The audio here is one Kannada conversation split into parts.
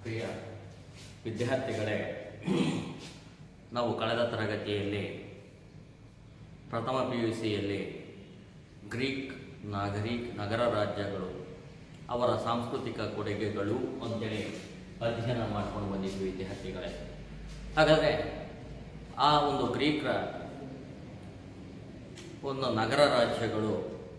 ಪ್ರಿಯ ವಿದ್ಯಾರ್ಥಿಗಳೇ ನಾವು ಕಳೆದ ತರಗತಿಯಲ್ಲಿ ಪ್ರಥಮ ಪಿ ಯು ಸಿಯಲ್ಲಿ ಗ್ರೀಕ್ ನಾಗರಿಕ್ ನಗರ ರಾಜ್ಯಗಳು ಅವರ ಸಾಂಸ್ಕೃತಿಕ ಕೊಡುಗೆಗಳು ಅಂತೇಳಿ ಅಧ್ಯಯನ ಮಾಡ್ಕೊಂಡು ಬಂದಿದ್ವಿ ವಿದ್ಯಾರ್ಥಿಗಳೇ ಹಾಗಾದರೆ ಆ ಒಂದು ಗ್ರೀಕ್ರ ಒಂದು ನಗರ ರಾಜ್ಯಗಳು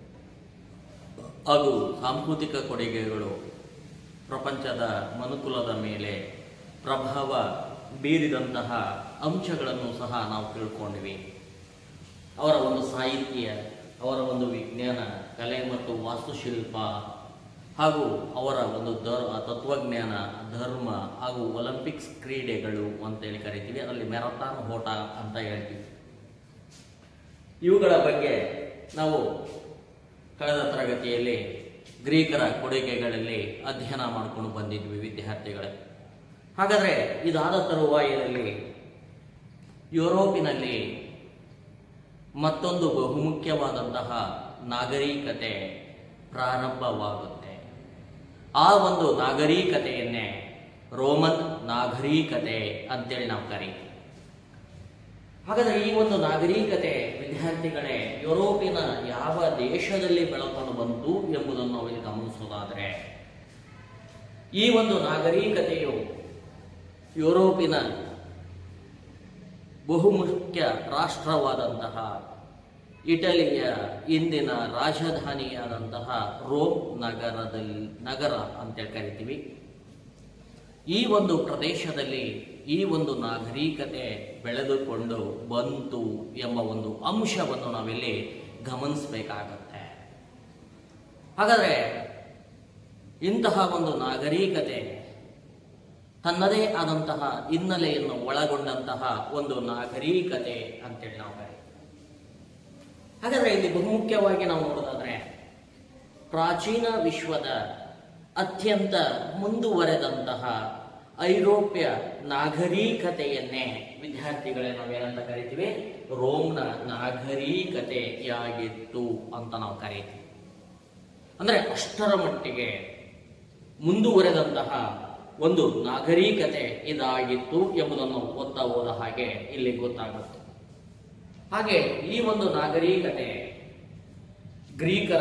ಹಾಗೂ ಸಾಂಸ್ಕೃತಿಕ ಕೊಡುಗೆಗಳು ಪ್ರಪಂಚದ ಮನುಕುಲದ ಮೇಲೆ ಪ್ರಭಾವ ಬೀರಿದಂತಹ ಅಂಶಗಳನ್ನು ಸಹ ನಾವು ತಿಳ್ಕೊಂಡ್ವಿ ಅವರ ಒಂದು ಸಾಹಿತ್ಯ ಅವರ ಒಂದು ವಿಜ್ಞಾನ ಕಲೆ ಮತ್ತು ವಾಸ್ತುಶಿಲ್ಪ ಹಾಗೂ ಅವರ ಒಂದು ದರ್ ತತ್ವಜ್ಞಾನ ಧರ್ಮ ಹಾಗೂ ಒಲಿಂಪಿಕ್ಸ್ ಕ್ರೀಡೆಗಳು ಅಂತೇಳಿ ಕರಿತೀವಿ ಅದರಲ್ಲಿ ಮ್ಯಾರಥಾನ್ ಓಟ ಅಂತ ಹೇಳ್ತೀವಿ ಇವುಗಳ ಬಗ್ಗೆ ನಾವು ಕಳೆದ ತರಗತಿಯಲ್ಲಿ ಗ್ರೀಕರ ಕೊಡುಗೆಗಳಲ್ಲಿ ಅಧ್ಯಯನ ಮಾಡಿಕೊಂಡು ಬಂದಿದ್ವಿ ವಿದ್ಯಾರ್ಥಿಗಳೇ ಹಾಗಾದರೆ ಇದಾದ ತರುವಾಯದಲ್ಲಿ ಯುರೋಪಿನಲ್ಲಿ ಮತ್ತೊಂದು ಬಹುಮುಖ್ಯವಾದಂತಹ ನಾಗರಿಕತೆ ಪ್ರಾರಂಭವಾಗುತ್ತೆ ಆ ಒಂದು ನಾಗರಿಕತೆಯನ್ನೇ ರೋಮನ್ ನಾಗರಿಕತೆ ಅಂತೇಳಿ ನಾವು ಕರೀತೀವಿ ಹಾಗಾದರೆ ಈ ಒಂದು ನಾಗರಿಕತೆ ವಿದ್ಯಾರ್ಥಿಗಳೇ ಯುರೋಪಿನ ಯಾವ ದೇಶದಲ್ಲಿ ಬೆಳಕೊಂಡು ಬಂತು ಎಂಬುದನ್ನು ನಾವು ಇಲ್ಲಿ ಗಮನಿಸೋದಾದರೆ ಈ ಒಂದು ನಾಗರಿಕತೆಯು ಯುರೋಪಿನ ಬಹುಮುಖ್ಯ ರಾಷ್ಟ್ರವಾದಂತಹ ಇಟಲಿಯ ಇಂದಿನ ರಾಜಧಾನಿಯಾದಂತಹ ರೋಮ್ ನಗರದಲ್ಲಿ ನಗರ ಅಂತೇಳಿ ಕರಿತೀವಿ ಈ ಒಂದು ಪ್ರದೇಶದಲ್ಲಿ ಈ ಒಂದು ನಾಗರಿಕತೆ ಬೆಳೆದುಕೊಂಡು ಬಂತು ಎಂಬ ಒಂದು ಅಂಶವನ್ನು ನಾವಿಲ್ಲಿ ಗಮನಿಸಬೇಕಾಗತ್ತೆ ಹಾಗಾದರೆ ಇಂತಹ ಒಂದು ನಾಗರಿಕತೆ ತನ್ನದೇ ಆದಂತಹ ಹಿನ್ನೆಲೆಯನ್ನು ಒಳಗೊಂಡಂತಹ ಒಂದು ನಾಗರಿಕತೆ ಅಂತೇಳಿ ನಾವು ಕರೀತೀವಿ ಹಾಗಾದರೆ ಇಲ್ಲಿ ಬಹುಮುಖ್ಯವಾಗಿ ನಾವು ನೋಡೋದಾದ್ರೆ ಪ್ರಾಚೀನ ವಿಶ್ವದ ಅತ್ಯಂತ ಮುಂದುವರೆದಂತಹ ಐರೋಪ್ಯ ನಾಗರಿಕತೆಯನ್ನೇ ವಿದ್ಯಾರ್ಥಿಗಳೇ ನಾವೇನಂತ ಕರಿತೀವಿ ರೋಮ್ನ ನಾಗರಿಕತೆಯಾಗಿತ್ತು ಅಂತ ನಾವು ಕರೀತೀವಿ ಅಂದ್ರೆ ಅಷ್ಟರ ಮಟ್ಟಿಗೆ ಮುಂದುವರೆದಂತಹ ಒಂದು ನಾಗರಿಕತೆ ಇದಾಗಿತ್ತು ಎಂಬುದನ್ನು ಓದ್ತಾ ಹೋದ ಹಾಗೆ ಇಲ್ಲಿ ಗೊತ್ತಾಗುತ್ತೆ ಹಾಗೆ ಈ ಒಂದು ನಾಗರಿಕತೆ ಗ್ರೀಕರ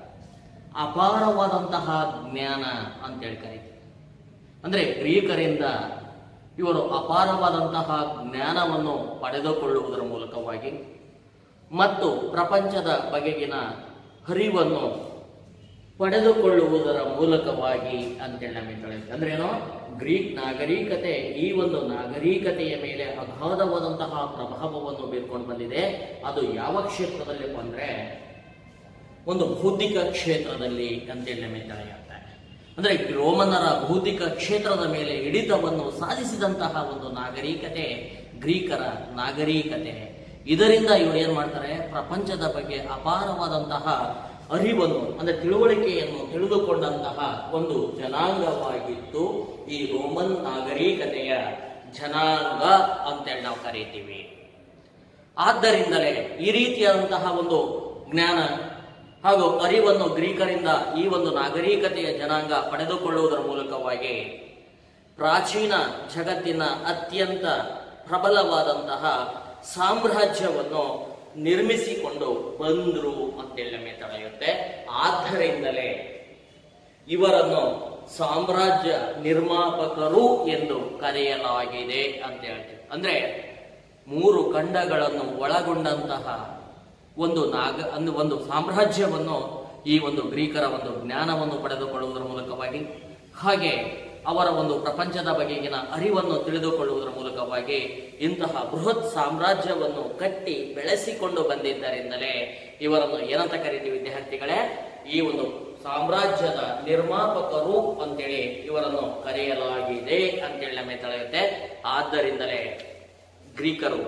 ಅಪಾರವಾದಂತಹ ಜ್ಞಾನ ಅಂತೇಳಿ ಕರೀತೀವಿ ಅಂದ್ರೆ ಗ್ರೀಕರಿಂದ ಇವರು ಅಪಾರವಾದಂತಹ ಜ್ಞಾನವನ್ನು ಪಡೆದುಕೊಳ್ಳುವುದರ ಮೂಲಕವಾಗಿ ಮತ್ತು ಪ್ರಪಂಚದ ಬಗೆಗಿನ ಹರಿವನ್ನು ಪಡೆದುಕೊಳ್ಳುವುದರ ಮೂಲಕವಾಗಿ ಅಂತೇಳಿ ನಮಗೆ ತಿಳಿಯುತ್ತೆ ಅಂದ್ರೆ ಏನೋ ಗ್ರೀಕ್ ನಾಗರಿಕತೆ ಈ ಒಂದು ನಾಗರಿಕತೆಯ ಮೇಲೆ ಅಗಾಧವಾದಂತಹ ಪ್ರಭಾವವನ್ನು ಬೀರ್ಕೊಂಡು ಬಂದಿದೆ ಅದು ಯಾವ ಕ್ಷೇತ್ರದಲ್ಲಿ ಬಂದ್ರೆ ಒಂದು ಬೌದ್ಧಿಕ ಕ್ಷೇತ್ರದಲ್ಲಿ ಅಂತೇಳಿ ನಮಗೆ ತಿಳಿಯುತ್ತೆ ಅಂದ್ರೆ ರೋಮನರ ಬೌದ್ಧಿಕ ಕ್ಷೇತ್ರದ ಮೇಲೆ ಹಿಡಿತವನ್ನು ಸಾಧಿಸಿದಂತಹ ಒಂದು ನಾಗರಿಕತೆ ಗ್ರೀಕರ ನಾಗರಿಕತೆ ಇದರಿಂದ ಇವರು ಏನ್ ಮಾಡ್ತಾರೆ ಪ್ರಪಂಚದ ಬಗ್ಗೆ ಅಪಾರವಾದಂತಹ ಅರಿವನ್ನು ಅಂದ್ರೆ ತಿಳುವಳಿಕೆಯನ್ನು ತಿಳಿದುಕೊಂಡಂತಹ ಒಂದು ಜನಾಂಗವಾಗಿತ್ತು ಈ ರೋಮನ್ ನಾಗರಿಕತೆಯ ಜನಾಂಗ ಅಂತೇಳಿ ನಾವು ಕರೀತೀವಿ ಆದ್ದರಿಂದಲೇ ಈ ರೀತಿಯಾದಂತಹ ಒಂದು ಜ್ಞಾನ ಹಾಗೂ ಅರಿವನ್ನು ಗ್ರೀಕರಿಂದ ಈ ಒಂದು ನಾಗರಿಕತೆಯ ಜನಾಂಗ ಪಡೆದುಕೊಳ್ಳುವುದರ ಮೂಲಕವಾಗಿ ಪ್ರಾಚೀನ ಜಗತ್ತಿನ ಅತ್ಯಂತ ಪ್ರಬಲವಾದಂತಹ ಸಾಮ್ರಾಜ್ಯವನ್ನು ನಿರ್ಮಿಸಿಕೊಂಡು ಬಂದ್ರು ಅಂತೇಳಿ ನಮಗೆ ತಿಳಿಯುತ್ತೆ ಆದ್ದರಿಂದಲೇ ಇವರನ್ನು ಸಾಮ್ರಾಜ್ಯ ನಿರ್ಮಾಪಕರು ಎಂದು ಕರೆಯಲಾಗಿದೆ ಅಂತ ಹೇಳ್ತೀವಿ ಅಂದ್ರೆ ಮೂರು ಖಂಡಗಳನ್ನು ಒಳಗೊಂಡಂತಹ ಒಂದು ನಾಗ ಅಂದ್ರೆ ಒಂದು ಸಾಮ್ರಾಜ್ಯವನ್ನು ಈ ಒಂದು ಗ್ರೀಕರ ಒಂದು ಜ್ಞಾನವನ್ನು ಪಡೆದುಕೊಳ್ಳುವುದರ ಮೂಲಕವಾಗಿ ಹಾಗೆ ಅವರ ಒಂದು ಪ್ರಪಂಚದ ಬಗೆಗಿನ ಅರಿವನ್ನು ತಿಳಿದುಕೊಳ್ಳುವುದರ ಮೂಲಕವಾಗಿ ಇಂತಹ ಬೃಹತ್ ಸಾಮ್ರಾಜ್ಯವನ್ನು ಕಟ್ಟಿ ಬೆಳೆಸಿಕೊಂಡು ಬಂದಿದ್ದರಿಂದಲೇ ಇವರನ್ನು ಏನಂತ ಕರೀತೀವಿ ವಿದ್ಯಾರ್ಥಿಗಳೇ ಈ ಒಂದು ಸಾಮ್ರಾಜ್ಯದ ನಿರ್ಮಾಪಕರು ಅಂತೇಳಿ ಇವರನ್ನು ಕರೆಯಲಾಗಿದೆ ಅಂತೇಳಿ ನಮಗೆ ತಿಳಿಯುತ್ತೆ ಆದ್ದರಿಂದಲೇ ಗ್ರೀಕರು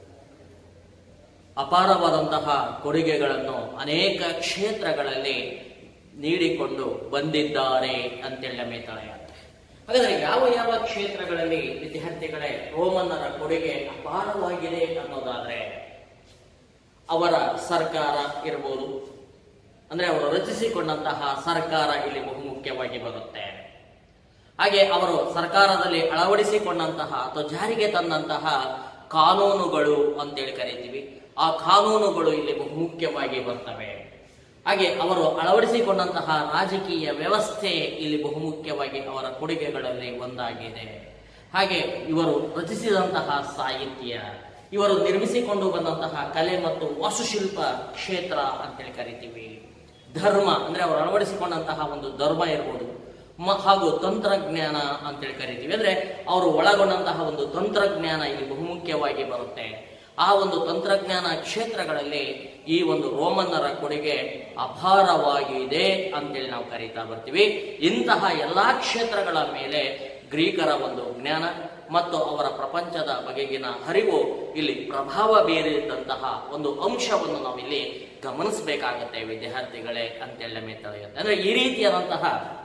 ಅಪಾರವಾದಂತಹ ಕೊಡುಗೆಗಳನ್ನು ಅನೇಕ ಕ್ಷೇತ್ರಗಳಲ್ಲಿ ನೀಡಿಕೊಂಡು ಬಂದಿದ್ದಾರೆ ಅಂತೇಳಿ ನಮಗೆ ತಿಳಿಯುತ್ತೆ ಹಾಗಾದ್ರೆ ಯಾವ ಯಾವ ಕ್ಷೇತ್ರಗಳಲ್ಲಿ ವಿದ್ಯಾರ್ಥಿಗಳೇ ರೋಮನ್ನರ ಕೊಡುಗೆ ಅಪಾರವಾಗಿದೆ ಅನ್ನೋದಾದ್ರೆ ಅವರ ಸರ್ಕಾರ ಇರ್ಬೋದು ಅಂದ್ರೆ ಅವರು ರಚಿಸಿಕೊಂಡಂತಹ ಸರ್ಕಾರ ಇಲ್ಲಿ ಬಹುಮುಖ್ಯವಾಗಿ ಬರುತ್ತೆ ಹಾಗೆ ಅವರು ಸರ್ಕಾರದಲ್ಲಿ ಅಳವಡಿಸಿಕೊಂಡಂತಹ ಅಥವಾ ಜಾರಿಗೆ ತಂದಂತಹ ಕಾನೂನುಗಳು ಅಂತೇಳಿ ಕರಿತೀವಿ ಆ ಕಾನೂನುಗಳು ಇಲ್ಲಿ ಬಹುಮುಖ್ಯವಾಗಿ ಬರ್ತವೆ ಹಾಗೆ ಅವರು ಅಳವಡಿಸಿಕೊಂಡಂತಹ ರಾಜಕೀಯ ವ್ಯವಸ್ಥೆ ಇಲ್ಲಿ ಬಹುಮುಖ್ಯವಾಗಿ ಅವರ ಕೊಡುಗೆಗಳಲ್ಲಿ ಒಂದಾಗಿದೆ ಹಾಗೆ ಇವರು ರಚಿಸಿದಂತಹ ಸಾಹಿತ್ಯ ಇವರು ನಿರ್ಮಿಸಿಕೊಂಡು ಬಂದಂತಹ ಕಲೆ ಮತ್ತು ವಾಸ್ತುಶಿಲ್ಪ ಕ್ಷೇತ್ರ ಅಂತೇಳಿ ಕರಿತೀವಿ ಧರ್ಮ ಅಂದ್ರೆ ಅವರು ಅಳವಡಿಸಿಕೊಂಡಂತಹ ಒಂದು ಧರ್ಮ ಇರ್ಬೋದು ಮ- ಹಾಗೂ ತಂತ್ರಜ್ಞಾನ ಅಂತೇಳಿ ಕರಿತೀವಿ ಅಂದ್ರೆ ಅವರು ಒಳಗೊಂಡಂತಹ ಒಂದು ತಂತ್ರಜ್ಞಾನ ಇಲ್ಲಿ ಬಹುಮುಖ್ಯವಾಗಿ ಬರುತ್ತೆ ಆ ಒಂದು ತಂತ್ರಜ್ಞಾನ ಕ್ಷೇತ್ರಗಳಲ್ಲಿ ಈ ಒಂದು ರೋಮನ್ನರ ಕೊಡುಗೆ ಅಪಾರವಾಗಿದೆ ಅಂತೇಳಿ ನಾವು ಕರೀತಾ ಬರ್ತೀವಿ ಇಂತಹ ಎಲ್ಲಾ ಕ್ಷೇತ್ರಗಳ ಮೇಲೆ ಗ್ರೀಕರ ಒಂದು ಜ್ಞಾನ ಮತ್ತು ಅವರ ಪ್ರಪಂಚದ ಬಗೆಗಿನ ಹರಿವು ಇಲ್ಲಿ ಪ್ರಭಾವ ಬೀರಿದಂತಹ ಒಂದು ಅಂಶವನ್ನು ನಾವು ಇಲ್ಲಿ ಗಮನಿಸಬೇಕಾಗತ್ತೆ ವಿದ್ಯಾರ್ಥಿಗಳೇ ಅಂತೇಳಿ ನಮಗೆ ತಿಳಿಯುತ್ತೆ ಅಂದ್ರೆ ಈ ರೀತಿಯಾದಂತಹ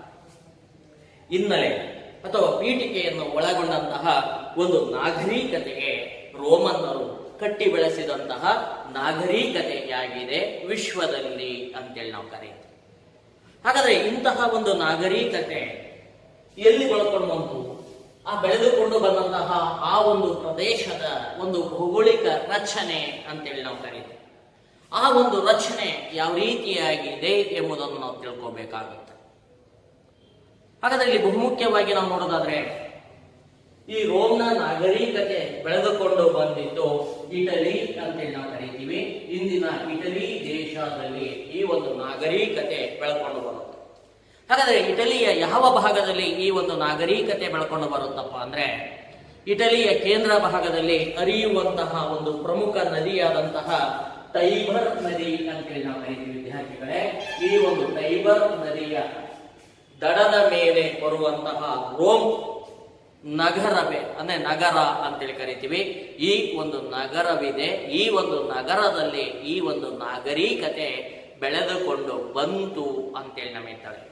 ಹಿನ್ನೆಲೆ ಅಥವಾ ಪೀಠಿಕೆಯನ್ನು ಒಳಗೊಂಡಂತಹ ಒಂದು ನಾಗರಿಕತೆಗೆ ರೋಮನ್ನರು ಕಟ್ಟಿ ಬೆಳೆಸಿದಂತಹ ನಾಗರಿಕತೆಯಾಗಿದೆ ವಿಶ್ವದಲ್ಲಿ ಅಂತೇಳಿ ನಾವು ಕರೀತೀವಿ ಹಾಗಾದ್ರೆ ಇಂತಹ ಒಂದು ನಾಗರಿಕತೆ ಎಲ್ಲಿ ಬೆಳ್ಕೊಂಡು ಬಂತು ಆ ಬೆಳೆದುಕೊಂಡು ಬಂದಂತಹ ಆ ಒಂದು ಪ್ರದೇಶದ ಒಂದು ಭೌಗೋಳಿಕ ರಚನೆ ಅಂತೇಳಿ ನಾವು ಕರೀತೀವಿ ಆ ಒಂದು ರಚನೆ ಯಾವ ರೀತಿಯಾಗಿದೆ ಎಂಬುದನ್ನು ನಾವು ತಿಳ್ಕೋಬೇಕಾಗುತ್ತೆ ಹಾಗಾದ್ರೆ ಇಲ್ಲಿ ಬಹುಮುಖ್ಯವಾಗಿ ನಾವು ನೋಡೋದಾದ್ರೆ ಈ ರೋಮ್ನ ನಾಗರಿಕತೆ ಬೆಳೆದುಕೊಂಡು ಬಂದಿದ್ದು ಇಟಲಿ ಅಂತೇಳಿ ನಾವು ಕರಿತೀವಿ ಇಂದಿನ ಇಟಲಿ ದೇಶದಲ್ಲಿ ಈ ಒಂದು ನಾಗರಿಕತೆ ಬೆಳ್ಕೊಂಡು ಬರುತ್ತೆ ಹಾಗಾದ್ರೆ ಇಟಲಿಯ ಯಾವ ಭಾಗದಲ್ಲಿ ಈ ಒಂದು ನಾಗರಿಕತೆ ಬೆಳ್ಕೊಂಡು ಬರುತ್ತಪ್ಪ ಅಂದ್ರೆ ಇಟಲಿಯ ಕೇಂದ್ರ ಭಾಗದಲ್ಲಿ ಹರಿಯುವಂತಹ ಒಂದು ಪ್ರಮುಖ ನದಿಯಾದಂತಹ ಟೈಬರ್ ನದಿ ಅಂತೇಳಿ ನಾವು ಕರಿತೀವಿ ವಿದ್ಯಾರ್ಥಿಗಳೇ ಈ ಒಂದು ಟೈಬರ್ ನದಿಯ ದಡದ ಮೇಲೆ ಬರುವಂತಹ ರೋಮ್ ನಗರವೇ ಅಂದ್ರೆ ನಗರ ಅಂತೇಳಿ ಕರಿತೀವಿ ಈ ಒಂದು ನಗರವಿದೆ ಈ ಒಂದು ನಗರದಲ್ಲಿ ಈ ಒಂದು ನಾಗರಿಕತೆ ಬೆಳೆದುಕೊಂಡು ಬಂತು ಅಂತೇಳಿ ನಮಗೆ ತಿಳಿಯುತ್ತೆ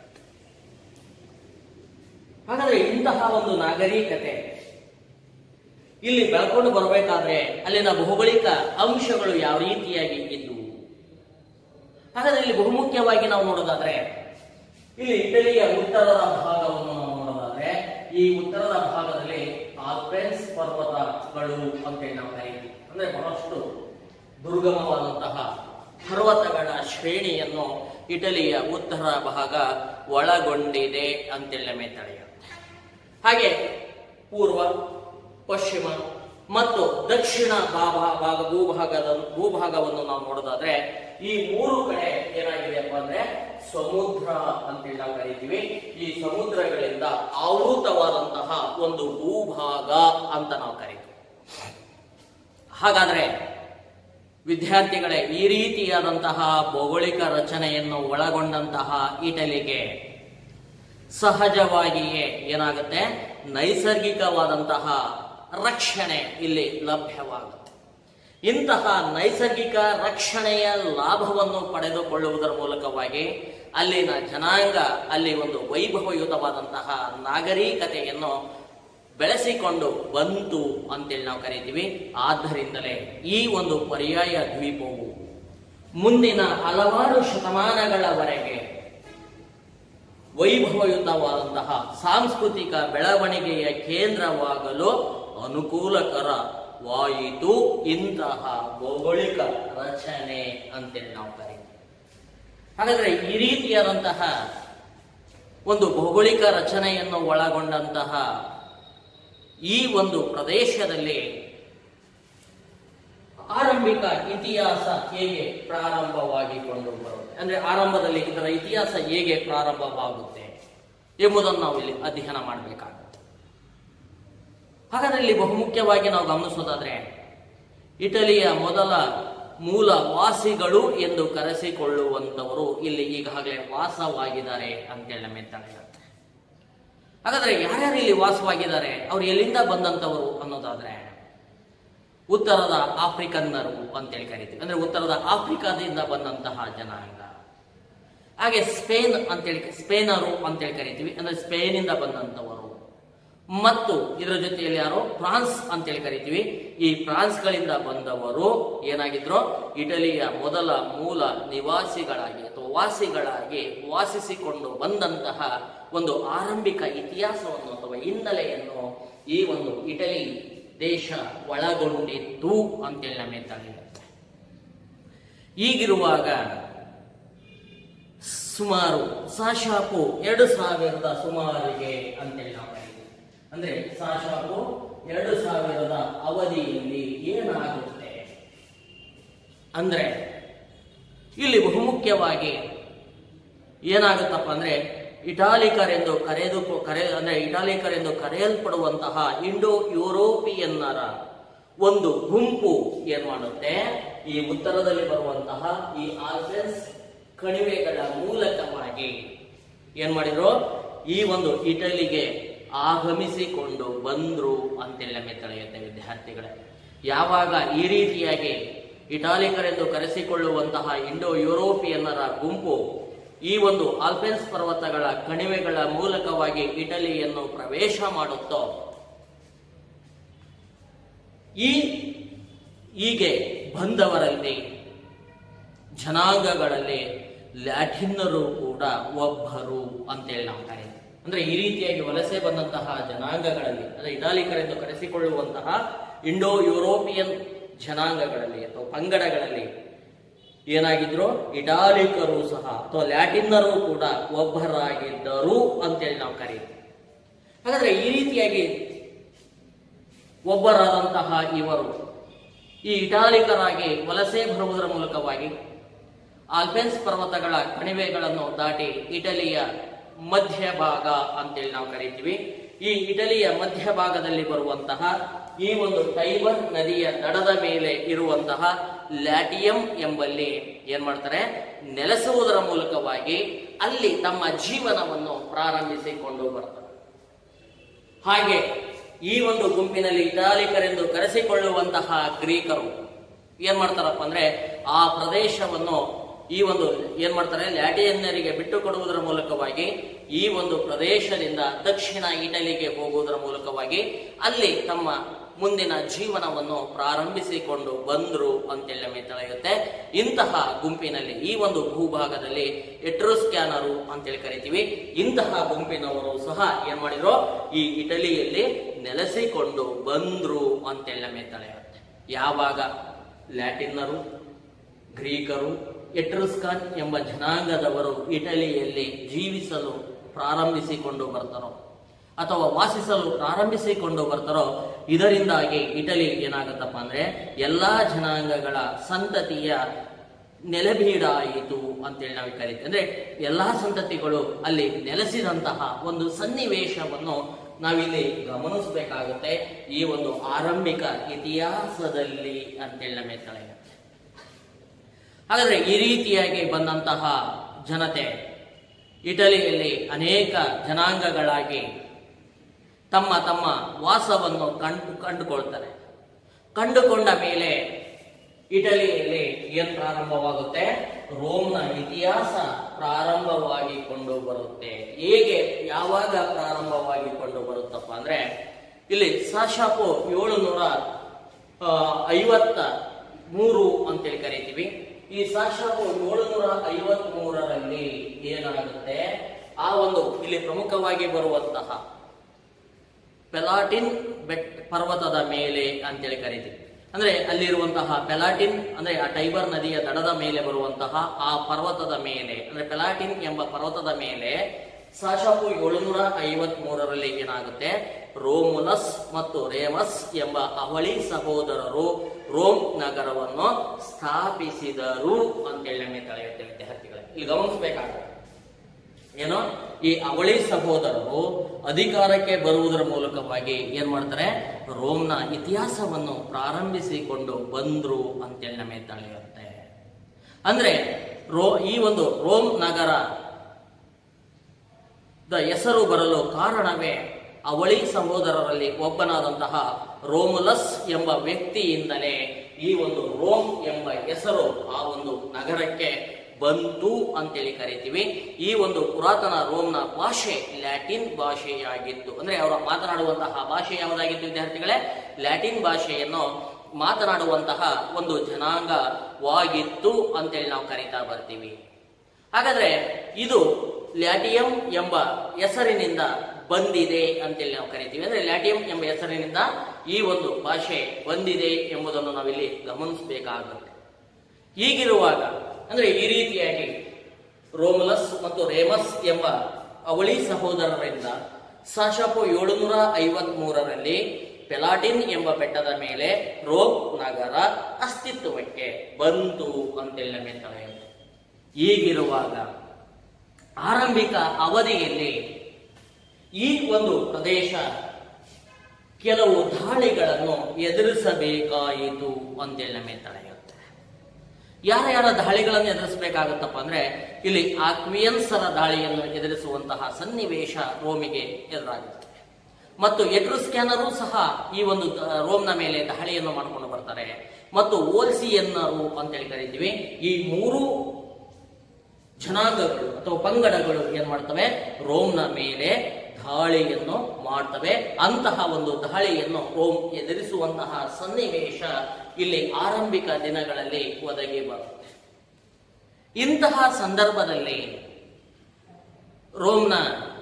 ಹಾಗಾದ್ರೆ ಇಂತಹ ಒಂದು ನಾಗರಿಕತೆ ಇಲ್ಲಿ ಬೆಳ್ಕೊಂಡು ಬರಬೇಕಾದ್ರೆ ಅಲ್ಲಿನ ಭೌಗೋಳಿಕ ಅಂಶಗಳು ಯಾವ ರೀತಿಯಾಗಿ ಇದ್ವು ಹಾಗಾದ್ರೆ ಇಲ್ಲಿ ಬಹುಮುಖ್ಯವಾಗಿ ನಾವು ನೋಡೋದಾದ್ರೆ ಇಲ್ಲಿ ಇಟಲಿಯ ಉತ್ತರದ ಭಾಗವನ್ನು ನಾವು ನೋಡೋದಾದ್ರೆ ಈ ಉತ್ತರದ ಭಾಗದಲ್ಲಿ ಆಲ್ಪೆನ್ಸ್ ಪರ್ವತಗಳು ಅಂತೇಳಿ ನಾವು ಕರೀತೀವಿ ಅಂದ್ರೆ ಬಹಳಷ್ಟು ದುರ್ಗಮವಾದಂತಹ ಪರ್ವತಗಳ ಶ್ರೇಣಿಯನ್ನು ಇಟಲಿಯ ಉತ್ತರ ಭಾಗ ಒಳಗೊಂಡಿದೆ ಅಂತೇಳಿ ನಮಗೆ ತಿಳಿಯುತ್ತೆ ಹಾಗೆ ಪೂರ್ವ ಪಶ್ಚಿಮ ಮತ್ತು ದಕ್ಷಿಣ ಭಾಗ ಭಾಗ ಭೂಭಾಗದ ಭೂಭಾಗವನ್ನು ನಾವು ನೋಡೋದಾದ್ರೆ ಈ ಮೂರು ಕಡೆ ಏನಾಗಿದೆಯಪ್ಪ ಅಂದ್ರೆ ಸಮುದ್ರ ಅಂತೇಳಿ ನಾವು ಕರಿತೀವಿ ಈ ಸಮುದ್ರಗಳಿಂದ ಆವೃತವಾದಂತಹ ಒಂದು ಭೂಭಾಗ ಅಂತ ನಾವು ಕರಿತೀವಿ ಹಾಗಾದ್ರೆ ವಿದ್ಯಾರ್ಥಿಗಳೇ ಈ ರೀತಿಯಾದಂತಹ ಭೌಗೋಳಿಕ ರಚನೆಯನ್ನು ಒಳಗೊಂಡಂತಹ ಇಟಲಿಗೆ ಸಹಜವಾಗಿಯೇ ಏನಾಗುತ್ತೆ ನೈಸರ್ಗಿಕವಾದಂತಹ ರಕ್ಷಣೆ ಇಲ್ಲಿ ಲಭ್ಯವಾಗುತ್ತೆ ಇಂತಹ ನೈಸರ್ಗಿಕ ರಕ್ಷಣೆಯ ಲಾಭವನ್ನು ಪಡೆದುಕೊಳ್ಳುವುದರ ಮೂಲಕವಾಗಿ ಅಲ್ಲಿನ ಜನಾಂಗ ಅಲ್ಲಿ ಒಂದು ವೈಭವಯುತವಾದಂತಹ ನಾಗರಿಕತೆಯನ್ನು ಬೆಳೆಸಿಕೊಂಡು ಬಂತು ಅಂತೇಳಿ ನಾವು ಕರಿತೀವಿ ಆದ್ದರಿಂದಲೇ ಈ ಒಂದು ಪರ್ಯಾಯ ದ್ವೀಪವು ಮುಂದಿನ ಹಲವಾರು ಶತಮಾನಗಳವರೆಗೆ ವೈಭವಯುತವಾದಂತಹ ಸಾಂಸ್ಕೃತಿಕ ಬೆಳವಣಿಗೆಯ ಕೇಂದ್ರವಾಗಲು ಅನುಕೂಲಕರವಾಯಿತು ಇಂತಹ ಭೌಗೋಳಿಕ ರಚನೆ ಅಂತೇಳಿ ನಾವು ಕರೀತೀವಿ ಹಾಗಾದ್ರೆ ಈ ರೀತಿಯಾದಂತಹ ಒಂದು ಭೌಗೋಳಿಕ ರಚನೆಯನ್ನು ಒಳಗೊಂಡಂತಹ ಈ ಒಂದು ಪ್ರದೇಶದಲ್ಲಿ ಆರಂಭಿಕ ಇತಿಹಾಸ ಹೇಗೆ ಪ್ರಾರಂಭವಾಗಿಕೊಂಡು ಬರುತ್ತೆ ಅಂದ್ರೆ ಆರಂಭದಲ್ಲಿ ಇದರ ಇತಿಹಾಸ ಹೇಗೆ ಪ್ರಾರಂಭವಾಗುತ್ತೆ ಎಂಬುದನ್ನು ನಾವು ಇಲ್ಲಿ ಅಧ್ಯಯನ ಮಾಡಬೇಕಾಗುತ್ತೆ ಹಾಗಾದ್ರೆ ಇಲ್ಲಿ ಬಹುಮುಖ್ಯವಾಗಿ ನಾವು ಗಮನಿಸೋದಾದ್ರೆ ಇಟಲಿಯ ಮೊದಲ ಮೂಲ ವಾಸಿಗಳು ಎಂದು ಕರೆಸಿಕೊಳ್ಳುವಂತವರು ಇಲ್ಲಿ ಈಗಾಗಲೇ ವಾಸವಾಗಿದ್ದಾರೆ ಅಂತೇಳಿ ನಮಗೆ ತಿಳಿಯುತ್ತೆ ಹಾಗಾದ್ರೆ ಯಾರ್ಯಾರು ಇಲ್ಲಿ ವಾಸವಾಗಿದ್ದಾರೆ ಅವ್ರು ಎಲ್ಲಿಂದ ಬಂದಂತವರು ಅನ್ನೋದಾದ್ರೆ ಉತ್ತರದ ಆಫ್ರಿಕನ್ನರು ಅಂತೇಳಿ ಕರಿತೀವಿ ಅಂದ್ರೆ ಉತ್ತರದ ಆಫ್ರಿಕಾದಿಂದ ಬಂದಂತಹ ಜನಾಂಗ ಹಾಗೆ ಸ್ಪೇನ್ ಅಂತೇಳಿ ಸ್ಪೇನರು ಅಂತೇಳಿ ಕರಿತೀವಿ ಅಂದ್ರೆ ಸ್ಪೇನಿಂದ ಬಂದಂತವರು ಮತ್ತು ಇದರ ಜೊತೆಯಲ್ಲಿ ಯಾರು ಫ್ರಾನ್ಸ್ ಅಂತೇಳಿ ಕರಿತೀವಿ ಈ ಫ್ರಾನ್ಸ್ಗಳಿಂದ ಬಂದವರು ಏನಾಗಿದ್ರು ಇಟಲಿಯ ಮೊದಲ ಮೂಲ ನಿವಾಸಿಗಳಾಗಿ ಅಥವಾ ವಾಸಿಗಳಾಗಿ ವಾಸಿಸಿಕೊಂಡು ಬಂದಂತಹ ಒಂದು ಆರಂಭಿಕ ಇತಿಹಾಸವನ್ನು ಅಥವಾ ಹಿನ್ನೆಲೆಯನ್ನು ಈ ಒಂದು ಇಟಲಿ ದೇಶ ಒಳಗೊಂಡಿತ್ತು ಅಂತೇಳಿ ನಮಗೆ ತಿಳಿಯುತ್ತೆ ಈಗಿರುವಾಗ ಸುಮಾರು ಸಾಶಾಪು ಎರಡು ಸಾವಿರದ ಸುಮಾರಿಗೆ ಅಂತೇಳಿ ನಾವು ಕರೀತೀವಿ ಅಂದ್ರೆ ಸಾಶಾಪು ಎರಡು ಸಾವಿರದ ಅವಧಿಯಲ್ಲಿ ಏನಾಗುತ್ತೆ ಅಂದ್ರೆ ಇಲ್ಲಿ ಬಹುಮುಖ್ಯವಾಗಿ ಏನಾಗುತ್ತಪ್ಪ ಅಂದ್ರೆ ಇಟಾಲಿಕರೆಂದು ಕರೆದು ಕರೆ ಅಂದ್ರೆ ಇಟಾಲಿಕರೆಂದು ಕರೆಯಲ್ಪಡುವಂತಹ ಇಂಡೋ ಯುರೋಪಿಯನ್ನರ ಒಂದು ಗುಂಪು ಏನ್ ಮಾಡುತ್ತೆ ಈ ಉತ್ತರದಲ್ಲಿ ಬರುವಂತಹ ಈ ಆಲ್ಫೆನ್ಸ್ ಕಣಿವೆಗಳ ಮೂಲಕವಾಗಿ ಏನ್ ಮಾಡಿದ್ರು ಈ ಒಂದು ಇಟಲಿಗೆ ಆಗಮಿಸಿಕೊಂಡು ಬಂದ್ರು ಅಂತೇಳಿ ನಮಗೆ ತಿಳಿಯುತ್ತೆ ವಿದ್ಯಾರ್ಥಿಗಳೇ ಯಾವಾಗ ಈ ರೀತಿಯಾಗಿ ಇಟಾಲಿಕರೆಂದು ಕರೆಸಿಕೊಳ್ಳುವಂತಹ ಇಂಡೋ ಯುರೋಪಿಯನ್ನರ ಗುಂಪು ಈ ಒಂದು ಆಲ್ಪೆನ್ಸ್ ಪರ್ವತಗಳ ಕಣಿವೆಗಳ ಮೂಲಕವಾಗಿ ಇಟಲಿಯನ್ನು ಪ್ರವೇಶ ಮಾಡುತ್ತೋ ಈ ಹೀಗೆ ಬಂದವರಲ್ಲಿ ಜನಾಂಗಗಳಲ್ಲಿ ಲ್ಯಾಟಿನ್ನರು ಕೂಡ ಒಬ್ಬರು ಅಂತೇಳಿ ನಾವು ಕರೀತೀವಿ ಅಂದ್ರೆ ಈ ರೀತಿಯಾಗಿ ವಲಸೆ ಬಂದಂತಹ ಜನಾಂಗಗಳಲ್ಲಿ ಅಂದ್ರೆ ಇಟಾಲಿಕರೆಂದು ಕರೆಸಿಕೊಳ್ಳುವಂತಹ ಇಂಡೋ ಯುರೋಪಿಯನ್ ಜನಾಂಗಗಳಲ್ಲಿ ಅಥವಾ ಪಂಗಡಗಳಲ್ಲಿ ಏನಾಗಿದ್ರು ಇಟಾಲಿಕರು ಸಹ ಅಥವಾ ಲ್ಯಾಟಿನ್ನರು ಕೂಡ ಒಬ್ಬರಾಗಿದ್ದರು ಅಂತೇಳಿ ನಾವು ಕರೀತೀವಿ ಹಾಗಾದ್ರೆ ಈ ರೀತಿಯಾಗಿ ಒಬ್ಬರಾದಂತಹ ಇವರು ಈ ಇಟಾಲಿಕರಾಗಿ ವಲಸೆ ಬರುವುದರ ಮೂಲಕವಾಗಿ ಆಲ್ಪೆನ್ಸ್ ಪರ್ವತಗಳ ಕಣಿವೆಗಳನ್ನು ದಾಟಿ ಇಟಲಿಯ ಮಧ್ಯಭಾಗ ಅಂತೇಳಿ ನಾವು ಕರಿತೀವಿ ಈ ಇಟಲಿಯ ಮಧ್ಯಭಾಗದಲ್ಲಿ ಬರುವಂತಹ ಈ ಒಂದು ಟೈಬರ್ ನದಿಯ ದಡದ ಮೇಲೆ ಇರುವಂತಹ ಲ್ಯಾಟಿಯಂ ಎಂಬಲ್ಲಿ ಏನ್ ಮಾಡ್ತಾರೆ ನೆಲೆಸುವುದರ ಮೂಲಕವಾಗಿ ಅಲ್ಲಿ ತಮ್ಮ ಜೀವನವನ್ನು ಪ್ರಾರಂಭಿಸಿಕೊಂಡು ಬರ್ತಾರೆ ಹಾಗೆ ಈ ಒಂದು ಗುಂಪಿನಲ್ಲಿ ಇಟಾಲಿಕರೆಂದು ಕರೆಸಿಕೊಳ್ಳುವಂತಹ ಗ್ರೀಕರು ಏನ್ ಮಾಡ್ತಾರಪ್ಪ ಅಂದ್ರೆ ಆ ಪ್ರದೇಶವನ್ನು ಈ ಒಂದು ಏನ್ ಮಾಡ್ತಾರೆ ಲ್ಯಾಟಿಯನ್ನರಿಗೆ ಬಿಟ್ಟು ಕೊಡುವುದರ ಮೂಲಕವಾಗಿ ಈ ಒಂದು ಪ್ರದೇಶದಿಂದ ದಕ್ಷಿಣ ಇಟಲಿಗೆ ಹೋಗುವುದರ ಮೂಲಕವಾಗಿ ಅಲ್ಲಿ ತಮ್ಮ ಮುಂದಿನ ಜೀವನವನ್ನು ಪ್ರಾರಂಭಿಸಿಕೊಂಡು ಬಂದ್ರು ಅಂತೇಳಿ ನಮಗೆ ತಿಳಿಯುತ್ತೆ ಇಂತಹ ಗುಂಪಿನಲ್ಲಿ ಈ ಒಂದು ಭೂಭಾಗದಲ್ಲಿ ಎಟ್ರೋಸ್ಕ್ಯಾನರು ಅಂತೇಳಿ ಕರಿತೀವಿ ಇಂತಹ ಗುಂಪಿನವರು ಸಹ ಏನ್ ಮಾಡಿದ್ರು ಈ ಇಟಲಿಯಲ್ಲಿ ನೆಲೆಸಿಕೊಂಡು ಬಂದ್ರು ಅಂತೇಳಿ ನಮಗೆ ತಿಳಿಯುತ್ತೆ ಯಾವಾಗ ಲ್ಯಾಟಿನ್ನರು ಗ್ರೀಕರು ಎಟ್ರಸ್ಕಾನ್ ಎಂಬ ಜನಾಂಗದವರು ಇಟಲಿಯಲ್ಲಿ ಜೀವಿಸಲು ಪ್ರಾರಂಭಿಸಿಕೊಂಡು ಬರ್ತಾರೋ ಅಥವಾ ವಾಸಿಸಲು ಪ್ರಾರಂಭಿಸಿಕೊಂಡು ಬರ್ತಾರೋ ಇದರಿಂದಾಗಿ ಇಟಲಿ ಏನಾಗುತ್ತಪ್ಪ ಅಂದ್ರೆ ಎಲ್ಲಾ ಜನಾಂಗಗಳ ಸಂತತಿಯ ನೆಲೆಬೀಡಾಯಿತು ಅಂತೇಳಿ ನಾವು ಕರಿತೀವಿ ಅಂದ್ರೆ ಎಲ್ಲಾ ಸಂತತಿಗಳು ಅಲ್ಲಿ ನೆಲೆಸಿದಂತಹ ಒಂದು ಸನ್ನಿವೇಶವನ್ನು ನಾವಿಲ್ಲಿ ಗಮನಿಸಬೇಕಾಗುತ್ತೆ ಈ ಒಂದು ಆರಂಭಿಕ ಇತಿಹಾಸದಲ್ಲಿ ಅಂತೇಳಿ ನಮಗೆ ತಿಳಿಯುತ್ತೆ ಹಾಗಾದ್ರೆ ಈ ರೀತಿಯಾಗಿ ಬಂದಂತಹ ಜನತೆ ಇಟಲಿಯಲ್ಲಿ ಅನೇಕ ಜನಾಂಗಗಳಾಗಿ ತಮ್ಮ ತಮ್ಮ ವಾಸವನ್ನು ಕಂಡು ಕಂಡುಕೊಳ್ತಾರೆ ಕಂಡುಕೊಂಡ ಮೇಲೆ ಇಟಲಿಯಲ್ಲಿ ಏನ್ ಪ್ರಾರಂಭವಾಗುತ್ತೆ ರೋಮ್ನ ಇತಿಹಾಸ ಪ್ರಾರಂಭವಾಗಿ ಕೊಂಡು ಬರುತ್ತೆ ಹೇಗೆ ಯಾವಾಗ ಪ್ರಾರಂಭವಾಗಿ ಕೊಂಡು ಬರುತ್ತಪ್ಪ ಅಂದ್ರೆ ಇಲ್ಲಿ ಸಾಶಾಪು ಏಳುನೂರ ಆ, ಐವತ್ತ ಮೂರು ಅಂತೇಳಿ ಕರಿತೀವಿ ಈ ಸಾಶಾಪು ಏಳುನೂರ ಐವತ್ ಮೂರರಲ್ಲಿ ಏನಾಗುತ್ತೆ ಆ ಒಂದು ಇಲ್ಲಿ ಪ್ರಮುಖವಾಗಿ ಬರುವಂತಹ ಪೆಲಾಟಿನ್ ಬೆಟ್ ಪರ್ವತದ ಮೇಲೆ ಅಂತೇಳಿ ಕರಿತೀವಿ ಅಂದ್ರೆ ಅಲ್ಲಿರುವಂತಹ ಪೆಲಾಟಿನ್ ಅಂದ್ರೆ ಆ ಟೈಬರ್ ನದಿಯ ದಡದ ಮೇಲೆ ಬರುವಂತಹ ಆ ಪರ್ವತದ ಮೇಲೆ ಅಂದ್ರೆ ಪೆಲಾಟಿನ್ ಎಂಬ ಪರ್ವತದ ಮೇಲೆ ಸಾಶಾಪು ಏಳುನೂರ ಐವತ್ ಮೂರರಲ್ಲಿ ಏನಾಗುತ್ತೆ ರೋಮುಲಸ್ ಮತ್ತು ರೇಮಸ್ ಎಂಬ ಅವಳಿ ಸಹೋದರರು ರೋಮ್ ನಗರವನ್ನು ಸ್ಥಾಪಿಸಿದರು ಅಂತೇಳಿ ನಮಗೆ ತಿಳಿಯುತ್ತೆ ವಿದ್ಯಾರ್ಥಿಗಳೇ ಇಲ್ಲಿ ಗಮನಿಸಬೇಕಾಗುತ್ತೆ ಏನೋ ಈ ಅವಳಿ ಸಹೋದರರು ಅಧಿಕಾರಕ್ಕೆ ಬರುವುದರ ಮೂಲಕವಾಗಿ ಏನ್ ಮಾಡ್ತಾರೆ ರೋಮ್ನ ಇತಿಹಾಸವನ್ನು ಪ್ರಾರಂಭಿಸಿಕೊಂಡು ಬಂದ್ರು ಅಂತೇಳಿ ನಮಗೆ ತಿಳಿಯುತ್ತೆ ಅಂದ್ರೆ ರೋ ಈ ಒಂದು ರೋಮ್ ನಗರ ದ ಹೆಸರು ಬರಲು ಕಾರಣವೇ ಅವಳಿ ಸಹೋದರರಲ್ಲಿ ಒಬ್ಬನಾದಂತಹ ರೋಮುಲಸ್ ಎಂಬ ವ್ಯಕ್ತಿಯಿಂದಲೇ ಈ ಒಂದು ರೋಮ್ ಎಂಬ ಹೆಸರು ಆ ಒಂದು ನಗರಕ್ಕೆ ಬಂತು ಅಂತೇಳಿ ಕರಿತೀವಿ ಈ ಒಂದು ಪುರಾತನ ರೋಮ್ನ ಭಾಷೆ ಲ್ಯಾಟಿನ್ ಭಾಷೆಯಾಗಿತ್ತು ಅಂದ್ರೆ ಅವರು ಮಾತನಾಡುವಂತಹ ಭಾಷೆ ಯಾವುದಾಗಿತ್ತು ವಿದ್ಯಾರ್ಥಿಗಳೇ ಲ್ಯಾಟಿನ್ ಭಾಷೆಯನ್ನು ಮಾತನಾಡುವಂತಹ ಒಂದು ಜನಾಂಗವಾಗಿತ್ತು ಅಂತೇಳಿ ನಾವು ಕರಿತಾ ಬರ್ತೀವಿ ಹಾಗಾದ್ರೆ ಇದು ಲ್ಯಾಟಿಯಂ ಎಂಬ ಹೆಸರಿನಿಂದ ಬಂದಿದೆ ಅಂತೇಳಿ ನಾವು ಕರಿತೀವಿ ಅಂದ್ರೆ ಲ್ಯಾಟಿಯಂ ಎಂಬ ಹೆಸರಿನಿಂದ ಈ ಒಂದು ಭಾಷೆ ಬಂದಿದೆ ಎಂಬುದನ್ನು ನಾವಿಲ್ಲಿ ಗಮನಿಸಬೇಕಾಗುತ್ತೆ ಹೀಗಿರುವಾಗ ಅಂದ್ರೆ ಈ ರೀತಿಯಾಗಿ ರೋಮಲಸ್ ಮತ್ತು ರೇಮಸ್ ಎಂಬ ಅವಳಿ ಸಹೋದರರಿಂದ ಸಾಶಪು ಏಳುನೂರ ಐವತ್ ಮೂರರಲ್ಲಿ ಪೆಲಾಟಿನ್ ಎಂಬ ಬೆಟ್ಟದ ಮೇಲೆ ರೋಮ್ ನಗರ ಅಸ್ತಿತ್ವಕ್ಕೆ ಬಂತು ಅಂತೇಳಿ ನಮಗೆ ತಿಳಿಯುತ್ತೆ ಹೀಗಿರುವಾಗ ಆರಂಭಿಕ ಅವಧಿಯಲ್ಲಿ ಈ ಒಂದು ಪ್ರದೇಶ ಕೆಲವು ದಾಳಿಗಳನ್ನು ಎದುರಿಸಬೇಕಾಯಿತು ಅಂತೇಳಿ ನಮಗೆ ತಿಳಿಯುತ್ತೆ ಯಾರ ಯಾರ ದಾಳಿಗಳನ್ನು ಎದುರಿಸಬೇಕಾಗುತ್ತಪ್ಪ ಅಂದ್ರೆ ಇಲ್ಲಿ ಆಕ್ವಿಯನ್ಸರ ದಾಳಿಯನ್ನು ಎದುರಿಸುವಂತಹ ಸನ್ನಿವೇಶ ರೋಮಿಗೆ ಎದುರಾಗುತ್ತೆ ಮತ್ತು ಎಟ್ರುಸ್ಕ್ಯಾನರು ಸಹ ಈ ಒಂದು ದ- ರೋಮ್ನ ಮೇಲೆ ದಾಳಿಯನ್ನು ಮಾಡಿಕೊಂಡು ಬರ್ತಾರೆ ಮತ್ತು ಓಲ್ಸಿಯನ್ನರು ಅಂತೇಳಿ ಕರಿತೀವಿ ಈ ಮೂರು ಜನಾಂಗಗಳು ಅಥವಾ ಪಂಗಡಗಳು ಏನ್ ಮಾಡ್ತವೆ ರೋಮ್ನ ಮೇಲೆ ದಾಳಿಯನ್ನು ಮಾಡ್ತವೆ ಅಂತಹ ಒಂದು ದಾಳಿಯನ್ನು ರೋಮ್ ಎದುರಿಸುವಂತಹ ಸನ್ನಿವೇಶ ಇಲ್ಲಿ ಆರಂಭಿಕ ದಿನಗಳಲ್ಲಿ ಒದಗಿ ಬರುತ್ತೆ ಇಂತಹ ಸಂದರ್ಭದಲ್ಲಿ ರೋಮ್ನ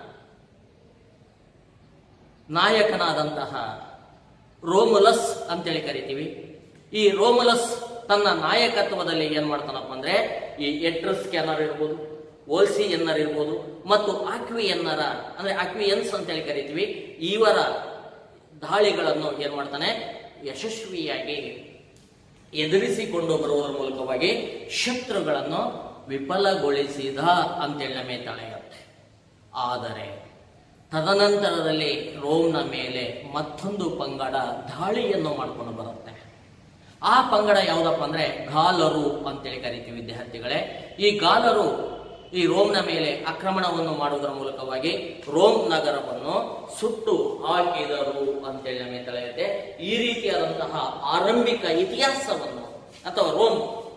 ನಾಯಕನಾದಂತಹ ರೋಮುಲಸ್ ಅಂತೇಳಿ ಕರಿತೀವಿ ಈ ರೋಮುಲಸ್ ತನ್ನ ನಾಯಕತ್ವದಲ್ಲಿ ಏನ್ ಮಾಡ್ತಾನಪ್ಪ ಅಂದ್ರೆ ಈ ಎಟ್ರಸ್ ಕ್ಯಾನರ್ ಇರ್ಬೋದು ಓಲ್ಸಿ ಎನ್ನರ್ ಇರ್ಬೋದು ಮತ್ತು ಆಕ್ವಿ ಎನ್ನರ ಅಂದ್ರೆ ಆಕ್ವಿಯನ್ಸ್ ಅಂತೇಳಿ ಕರಿತೀವಿ ಇವರ ದಾಳಿಗಳನ್ನು ಏನ್ ಮಾಡ್ತಾನೆ ಯಶಸ್ವಿಯಾಗಿ ಎದುರಿಸಿಕೊಂಡು ಬರುವುದರ ಮೂಲಕವಾಗಿ ಶತ್ರುಗಳನ್ನು ವಿಫಲಗೊಳಿಸಿದ ಅಂತೇಳಿ ನಮಗೆ ತಿಳಿಯುತ್ತೆ ಆದರೆ ತದನಂತರದಲ್ಲಿ ರೋಮ್ನ ಮೇಲೆ ಮತ್ತೊಂದು ಪಂಗಡ ದಾಳಿಯನ್ನು ಮಾಡ್ಕೊಂಡು ಬರುತ್ತೆ ಆ ಪಂಗಡ ಯಾವುದಪ್ಪ ಅಂದ್ರೆ ಗಾಲರು ಅಂತೇಳಿ ಕರಿತೀವಿ ವಿದ್ಯಾರ್ಥಿಗಳೇ ಈ ಗಾಲರು ಈ ರೋಮ್ನ ಮೇಲೆ ಆಕ್ರಮಣವನ್ನು ಮಾಡುವುದರ ಮೂಲಕವಾಗಿ ರೋಮ್ ನಗರವನ್ನು ಸುಟ್ಟು ಹಾಕಿದರು ಅಂತೇಳಿ ನಮಗೆ ತಿಳಿಯುತ್ತೆ ಈ ರೀತಿಯಾದಂತಹ ಆರಂಭಿಕ ಇತಿಹಾಸವನ್ನು ಅಥವಾ ರೋಮ್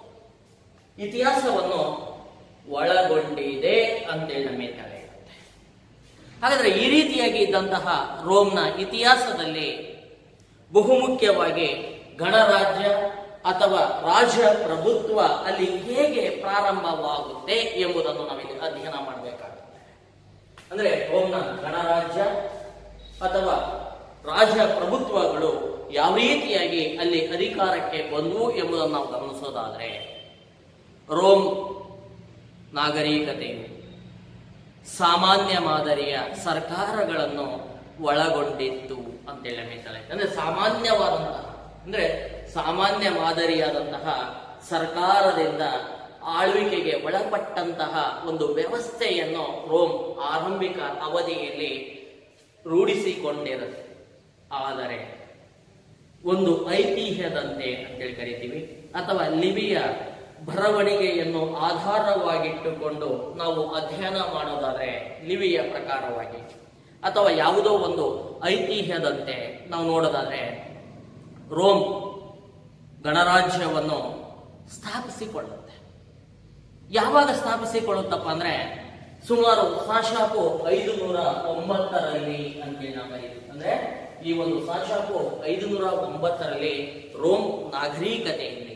ಇತಿಹಾಸವನ್ನು ಒಳಗೊಂಡಿದೆ ಅಂತೇಳಿ ನಮಗೆ ತಿಳಿಯುತ್ತೆ ಹಾಗಾದ್ರೆ ಈ ರೀತಿಯಾಗಿ ಇದ್ದಂತಹ ರೋಮ್ನ ಇತಿಹಾಸದಲ್ಲಿ ಬಹುಮುಖ್ಯವಾಗಿ ಗಣರಾಜ್ಯ ಅಥವಾ ರಾಜ ಪ್ರಭುತ್ವ ಅಲ್ಲಿ ಹೇಗೆ ಪ್ರಾರಂಭವಾಗುತ್ತೆ ಎಂಬುದನ್ನು ನಾವಿಲ್ಲಿ ಅಧ್ಯಯನ ಮಾಡಬೇಕಾಗುತ್ತೆ ಅಂದ್ರೆ ರೋಮ್ನ ಗಣರಾಜ್ಯ ಅಥವಾ ರಾಜ ಪ್ರಭುತ್ವಗಳು ಯಾವ ರೀತಿಯಾಗಿ ಅಲ್ಲಿ ಅಧಿಕಾರಕ್ಕೆ ಬಂದವು ಎಂಬುದನ್ನು ನಾವು ಗಮನಿಸೋದಾದ್ರೆ ರೋಮ್ ನಾಗರಿಕತೆಯು ಸಾಮಾನ್ಯ ಮಾದರಿಯ ಸರ್ಕಾರಗಳನ್ನು ಒಳಗೊಂಡಿತ್ತು ಅಂತೇಳಿ ನಮಗೆ ತಿಳಿಯುತ್ತೆ ಅಂದ್ರೆ ಸಾಮಾನ್ಯವಾದಂತಹ ಅಂದ್ರೆ ಸಾಮಾನ್ಯ ಮಾದರಿಯಾದಂತಹ ಸರ್ಕಾರದಿಂದ ಆಳ್ವಿಕೆಗೆ ಒಳಪಟ್ಟಂತಹ ಒಂದು ವ್ಯವಸ್ಥೆಯನ್ನು ರೋಮ್ ಆರಂಭಿಕ ಅವಧಿಯಲ್ಲಿ ರೂಢಿಸಿಕೊಂಡಿರುತ್ತೆ ಆದರೆ ಒಂದು ಐತಿಹ್ಯದಂತೆ ಅಂತೇಳಿ ಕರಿತೀವಿ ಅಥವಾ ಲಿಬಿಯ ಬರವಣಿಗೆಯನ್ನು ಆಧಾರವಾಗಿಟ್ಟುಕೊಂಡು ನಾವು ಅಧ್ಯಯನ ಮಾಡೋದಾದ್ರೆ ಲಿವಿಯ ಪ್ರಕಾರವಾಗಿ ಅಥವಾ ಯಾವುದೋ ಒಂದು ಐತಿಹ್ಯದಂತೆ ನಾವು ನೋಡೋದಾದ್ರೆ ರೋಮ್ ಗಣರಾಜ್ಯವನ್ನು ಸ್ಥಾಪಿಸಿಕೊಳ್ಳುತ್ತೆ ಯಾವಾಗ ಸ್ಥಾಪಿಸಿಕೊಳ್ಳುತ್ತಪ್ಪ ಅಂದ್ರೆ ಸುಮಾರು ಸಾಶಾಪು ಐದು ನೂರ ಒಂಬತ್ತರಲ್ಲಿ ಅಂತೇಳಿ ನಾವು ಕರೀತೀವಿ ಅಂದ್ರೆ ಈ ಒಂದು ಸಾಶಾಪು ಐದು ನೂರ ಒಂಬತ್ತರಲ್ಲಿ ರೋಮ್ ನಾಗರಿಕತೆಯಲ್ಲಿ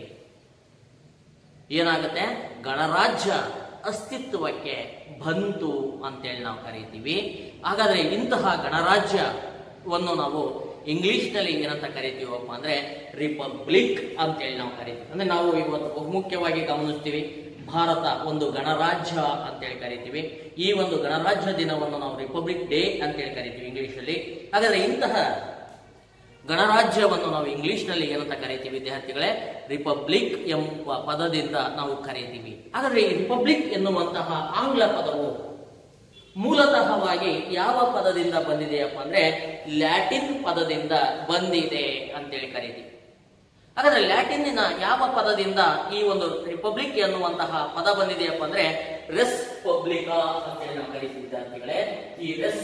ಏನಾಗುತ್ತೆ ಗಣರಾಜ್ಯ ಅಸ್ತಿತ್ವಕ್ಕೆ ಬಂತು ಅಂತೇಳಿ ನಾವು ಕರಿತೀವಿ ಹಾಗಾದ್ರೆ ಇಂತಹ ಗಣರಾಜ್ಯವನ್ನು ನಾವು ಇಂಗ್ಲಿಷ್ನಲ್ಲಿ ಏನಂತ ಕರಿತೀವಪ್ಪ ಅಂದ್ರೆ ರಿಪಬ್ಲಿಕ್ ಅಂತೇಳಿ ನಾವು ಕರಿತೀವಿ ಅಂದ್ರೆ ನಾವು ಇವತ್ತು ಬಹುಮುಖ್ಯವಾಗಿ ಗಮನಿಸ್ತೀವಿ ಭಾರತ ಒಂದು ಗಣರಾಜ್ಯ ಅಂತೇಳಿ ಕರಿತೀವಿ ಈ ಒಂದು ಗಣರಾಜ್ಯ ದಿನವನ್ನು ನಾವು ರಿಪಬ್ಲಿಕ್ ಡೇ ಅಂತೇಳಿ ಕರಿತೀವಿ ಇಂಗ್ಲಿಷಲ್ಲಿ ಹಾಗಾದ್ರೆ ಇಂತಹ ಗಣರಾಜ್ಯವನ್ನು ನಾವು ಇಂಗ್ಲಿಷ್ನಲ್ಲಿ ಏನಂತ ಕರಿತೀವಿ ವಿದ್ಯಾರ್ಥಿಗಳೇ ರಿಪಬ್ಲಿಕ್ ಎಂಬ ಪದದಿಂದ ನಾವು ಕರೀತೀವಿ ಹಾಗಾದ್ರೆ ಈ ರಿಪಬ್ಲಿಕ್ ಎನ್ನುವಂತಹ ಆಂಗ್ಲ ಪದವು ಮೂಲತಃವಾಗಿ ಯಾವ ಪದದಿಂದ ಬಂದಿದೆಯಪ್ಪ ಅಂದ್ರೆ ಲ್ಯಾಟಿನ್ ಪದದಿಂದ ಬಂದಿದೆ ಅಂತೇಳಿ ಕರಿತೀವಿ ಹಾಗಾದ್ರೆ ಲ್ಯಾಟಿನ್ನಿನ ಯಾವ ಪದದಿಂದ ಈ ಒಂದು ರಿಪಬ್ಲಿಕ್ ಎನ್ನುವಂತಹ ಪದ ಬಂದಿದೆಯಪ್ಪ ಅಂದ್ರೆ ರೆಸ್ ಪಬ್ಲಿಕಾ ಅಂತೇಳಿ ನಾವು ಕರಿತೀವಿ ವಿದ್ಯಾರ್ಥಿಗಳೇ ಈ ರೆಸ್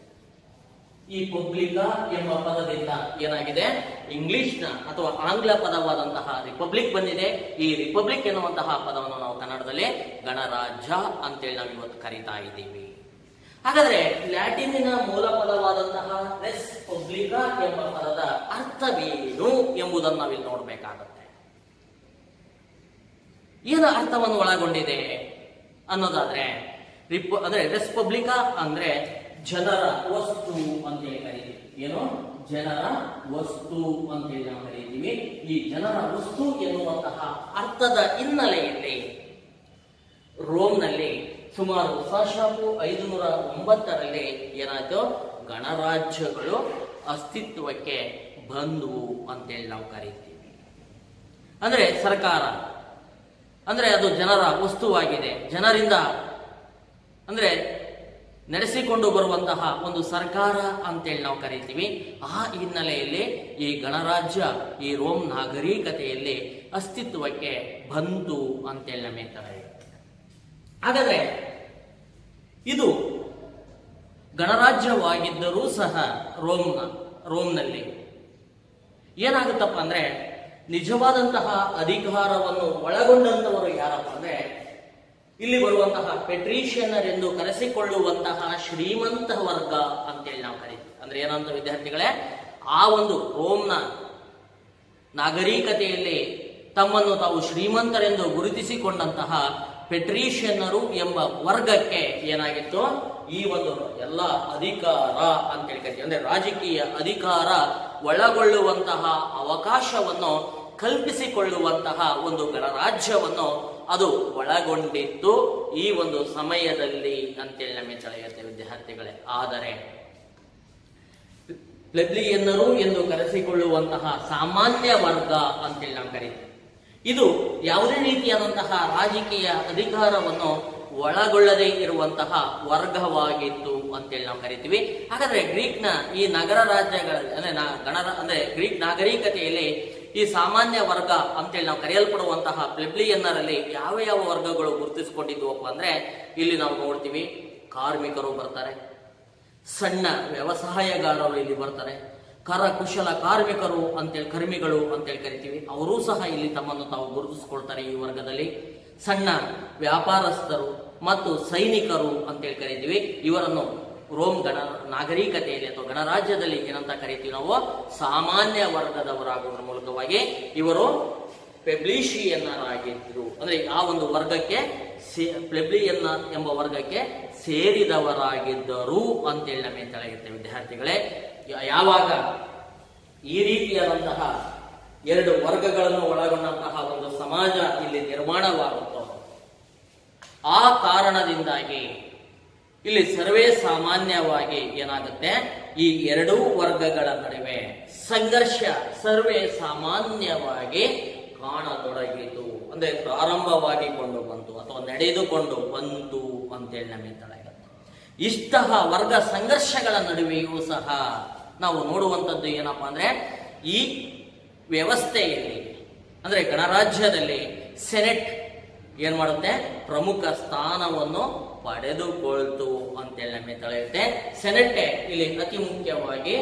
ಈ ಪಬ್ಲಿಕಾ ಎಂಬ ಪದದಿಂದ ಏನಾಗಿದೆ ಇಂಗ್ಲಿಷ್ನ ಅಥವಾ ಆಂಗ್ಲ ಪದವಾದಂತಹ ರಿಪಬ್ಲಿಕ್ ಬಂದಿದೆ ಈ ರಿಪಬ್ಲಿಕ್ ಎನ್ನುವಂತಹ ಪದವನ್ನು ನಾವು ಕನ್ನಡದಲ್ಲಿ ಗಣರಾಜ್ಯ ಅಂತೇಳಿ ನಾವು ಇವತ್ತು ಕರೀತಾ ಇದ್ದೀವಿ ಹಾಗಾದ್ರೆ ಲ್ಯಾಟಿನಿನ ಮೂಲ ಪದವಾದಂತಹ ರೆಸ್ ಪಬ್ಲಿಕಾ ಎಂಬ ಪದದ ಅರ್ಥವೇನು ಎಂಬುದನ್ನು ನಾವಿಲ್ಲಿ ನೋಡಬೇಕಾಗುತ್ತೆ ಏನು ಅರ್ಥವನ್ನು ಒಳಗೊಂಡಿದೆ ಅನ್ನೋದಾದ್ರೆ ರಿಪ್ ಅಂದ್ರೆ ರೆಸ್ಪಬ್ಲಿಕಾ ಅಂದ್ರೆ ಜನರ ವಸ್ತು ಅಂತೇಳಿ ಕರೀತೀವಿ ಏನು ಜನರ ವಸ್ತು ಅಂತೇಳಿ ನಾವು ಕರೀತೀವಿ ಈ ಜನರ ವಸ್ತು ಎನ್ನುವಂತಹ ಅರ್ಥದ ಹಿನ್ನೆಲೆಯಲ್ಲಿ ರೋಮ್ನಲ್ಲಿ ಸುಮಾರು ಸಾಶಾಪು ಐದುನೂರ ಒಂಬತ್ತರಲ್ಲಿ ಏನಾಯ್ತು ಗಣರಾಜ್ಯಗಳು ಅಸ್ತಿತ್ವಕ್ಕೆ ಬಂದವು ಅಂತೇಳಿ ನಾವು ಕರೀತೀವಿ ಅಂದ್ರೆ ಸರ್ಕಾರ ಅಂದ್ರೆ ಅದು ಜನರ ವಸ್ತುವಾಗಿದೆ ಜನರಿಂದ ಅಂದ್ರೆ ನಡೆಸಿಕೊಂಡು ಬರುವಂತಹ ಒಂದು ಸರ್ಕಾರ ಅಂತೇಳಿ ನಾವು ಕರಿತೀವಿ ಆ ಹಿನ್ನೆಲೆಯಲ್ಲಿ ಈ ಗಣರಾಜ್ಯ ಈ ರೋಮ್ ನಾಗರಿಕತೆಯಲ್ಲಿ ಅಸ್ತಿತ್ವಕ್ಕೆ ಬಂತು ಅಂತೇಳಿ ನಮಗೆ ತಿಳಿಯುತ್ತೆ ಹಾಗಾದ್ರೆ ಇದು ಗಣರಾಜ್ಯವಾಗಿದ್ದರೂ ಸಹ ರೋಮ್ನ ರೋಮ್ನಲ್ಲಿ ಏನಾಗುತ್ತಪ್ಪ ಅಂದ್ರೆ ನಿಜವಾದಂತಹ ಅಧಿಕಾರವನ್ನು ಒಳಗೊಂಡಂತವರು ಯಾರಪ್ಪ ಅಂದ್ರೆ ಇಲ್ಲಿ ಬರುವಂತಹ ಪೆಟ್ರೀಷಿಯನ್ನರ್ ಎಂದು ಕರೆಸಿಕೊಳ್ಳುವಂತಹ ಶ್ರೀಮಂತ ವರ್ಗ ಅಂತೇಳಿ ನಾವು ಕರಿತೀವಿ ಅಂದ್ರೆ ಏನಂತ ವಿದ್ಯಾರ್ಥಿಗಳೇ ಆ ಒಂದು ರೋಮ್ನ ನಾಗರಿಕತೆಯಲ್ಲಿ ತಮ್ಮನ್ನು ತಾವು ಶ್ರೀಮಂತರೆಂದು ಗುರುತಿಸಿಕೊಂಡಂತಹ ಪೆಟ್ರೀಷಿಯನ್ನರು ಎಂಬ ವರ್ಗಕ್ಕೆ ಏನಾಗಿತ್ತು ಈ ಒಂದು ಎಲ್ಲ ಅಧಿಕಾರ ಅಂತೇಳಿ ಕರಿತೀವಿ ಅಂದ್ರೆ ರಾಜಕೀಯ ಅಧಿಕಾರ ಒಳಗೊಳ್ಳುವಂತಹ ಅವಕಾಶವನ್ನು ಕಲ್ಪಿಸಿಕೊಳ್ಳುವಂತಹ ಒಂದು ಗಣರಾಜ್ಯವನ್ನು ಅದು ಒಳಗೊಂಡಿತ್ತು ಈ ಒಂದು ಸಮಯದಲ್ಲಿ ಅಂತೇಳಿ ನಮಗೆ ತಿಳಿಯುತ್ತೆ ವಿದ್ಯಾರ್ಥಿಗಳೇ ಆದರೆ ಪ್ಲೆಬ್ಲಿಯನ್ನರು ಎಂದು ಕರೆಸಿಕೊಳ್ಳುವಂತಹ ಸಾಮಾನ್ಯ ವರ್ಗ ಅಂತೇಳಿ ನಾವು ಕರೀತೀವಿ ಇದು ಯಾವುದೇ ರೀತಿಯಾದಂತಹ ರಾಜಕೀಯ ಅಧಿಕಾರವನ್ನು ಒಳಗೊಳ್ಳದೇ ಇರುವಂತಹ ವರ್ಗವಾಗಿತ್ತು ಅಂತೇಳಿ ನಾವು ಕರಿತೀವಿ ಹಾಗಾದ್ರೆ ಗ್ರೀಕ್ನ ಈ ನಗರ ರಾಜ್ಯಗಳಲ್ಲಿ ಅಂದ್ರೆ ನಾ- ಗಣರ ಅಂದ್ರೆ ಗ್ರೀಕ್ ನಾಗರಿಕತೆಯಲ್ಲಿ ಈ ಸಾಮಾನ್ಯ ವರ್ಗ ಅಂತೇಳಿ ನಾವು ಕರೆಯಲ್ಪಡುವಂತಹ ಪ್ಲೆಬ್ಲಿಯನ್ನರಲ್ಲಿ ಯಾವ ಯಾವ ವರ್ಗಗಳು ಗುರುತಿಸಿಕೊಂಡಿದ್ವಪ್ಪ ಅಂದ್ರೆ ಇಲ್ಲಿ ನಾವು ನೋಡ್ತೀವಿ ಕಾರ್ಮಿಕರು ಬರ್ತಾರೆ ಸಣ್ಣ ವ್ಯವಸಾಯಗಾರರು ಇಲ್ಲಿ ಬರ್ತಾರೆ ಕರಕುಶಲ ಕಾರ್ಮಿಕರು ಅಂತೇಳಿ ಕರ್ಮಿಗಳು ಅಂತೇಳಿ ಕರಿತೀವಿ ಅವರೂ ಸಹ ಇಲ್ಲಿ ತಮ್ಮನ್ನು ತಾವು ಗುರುತಿಸಿಕೊಳ್ತಾರೆ ಈ ವರ್ಗದಲ್ಲಿ ಸಣ್ಣ ವ್ಯಾಪಾರಸ್ಥರು ಮತ್ತು ಸೈನಿಕರು ಅಂತೇಳಿ ಕರಿತೀವಿ ಇವರನ್ನು ರೋಮ್ ಗಣ ನಾಗರಿಕತೆಯಲ್ಲಿ ಅಥವಾ ಗಣರಾಜ್ಯದಲ್ಲಿ ಏನಂತ ಕರಿತೀವಿ ನಾವು ಸಾಮಾನ್ಯ ವರ್ಗದವರಾಗುವುದರ ಮೂಲಕವಾಗಿ ಇವರು ಪೆಬ್ಲಿಷಿಯನ್ನರಾಗಿದ್ರು ಅಂದ್ರೆ ಆ ಒಂದು ವರ್ಗಕ್ಕೆ ಸೇ- ಪ್ಲೆಬ್ಲಿಯನ್ನ ಎಂಬ ವರ್ಗಕ್ಕೆ ಸೇರಿದವರಾಗಿದ್ದರು ಅಂತೇಳಿ ನಮಗೆ ತಿಳಿಯುತ್ತೆ ವಿದ್ಯಾರ್ಥಿಗಳೇ ಯಾ- ಯಾವಾಗ ಈ ರೀತಿಯಾದಂತಹ ಎರಡು ವರ್ಗಗಳನ್ನು ಒಳಗೊಂಡಂತಹ ಒಂದು ಸಮಾಜ ಇಲ್ಲಿ ನಿರ್ಮಾಣವಾಗುತ್ತೋ ಆ ಕಾರಣದಿಂದಾಗಿ ಇಲ್ಲಿ ಸರ್ವೇ ಸಾಮಾನ್ಯವಾಗಿ ಏನಾಗುತ್ತೆ ಈ ಎರಡೂ ವರ್ಗಗಳ ನಡುವೆ ಸಂಘರ್ಷ ಸರ್ವೇ ಸಾಮಾನ್ಯವಾಗಿ ಕಾಣತೊಡಗಿತು ಅಂದ್ರೆ ಪ್ರಾರಂಭವಾಗಿ ಕೊಂಡು ಬಂತು ಅಥವಾ ನಡೆದುಕೊಂಡು ಬಂತು ಅಂತೇಳಿ ನಮಗೆ ತಿಳಿಯುತ್ತೆ ಇಷ್ಟಹ ವರ್ಗ ಸಂಘರ್ಷಗಳ ನಡುವೆಯೂ ಸಹ ನಾವು ನೋಡುವಂಥದ್ದು ಏನಪ್ಪಾ ಅಂದ್ರೆ ಈ ವ್ಯವಸ್ಥೆಯಲ್ಲಿ ಅಂದ್ರೆ ಗಣರಾಜ್ಯದಲ್ಲಿ ಸೆನೆಟ್ ಏನ್ ಮಾಡುತ್ತೆ ಪ್ರಮುಖ ಸ್ಥಾನವನ್ನು ಪಡೆದುಕೊಳ್ತು ಅಂತೇಳಿ ನಮಗೆ ತಿಳಿಯುತ್ತೆ ಸೆನೆಟ್ ಇಲ್ಲಿ ಅತಿ ಮುಖ್ಯವಾಗಿ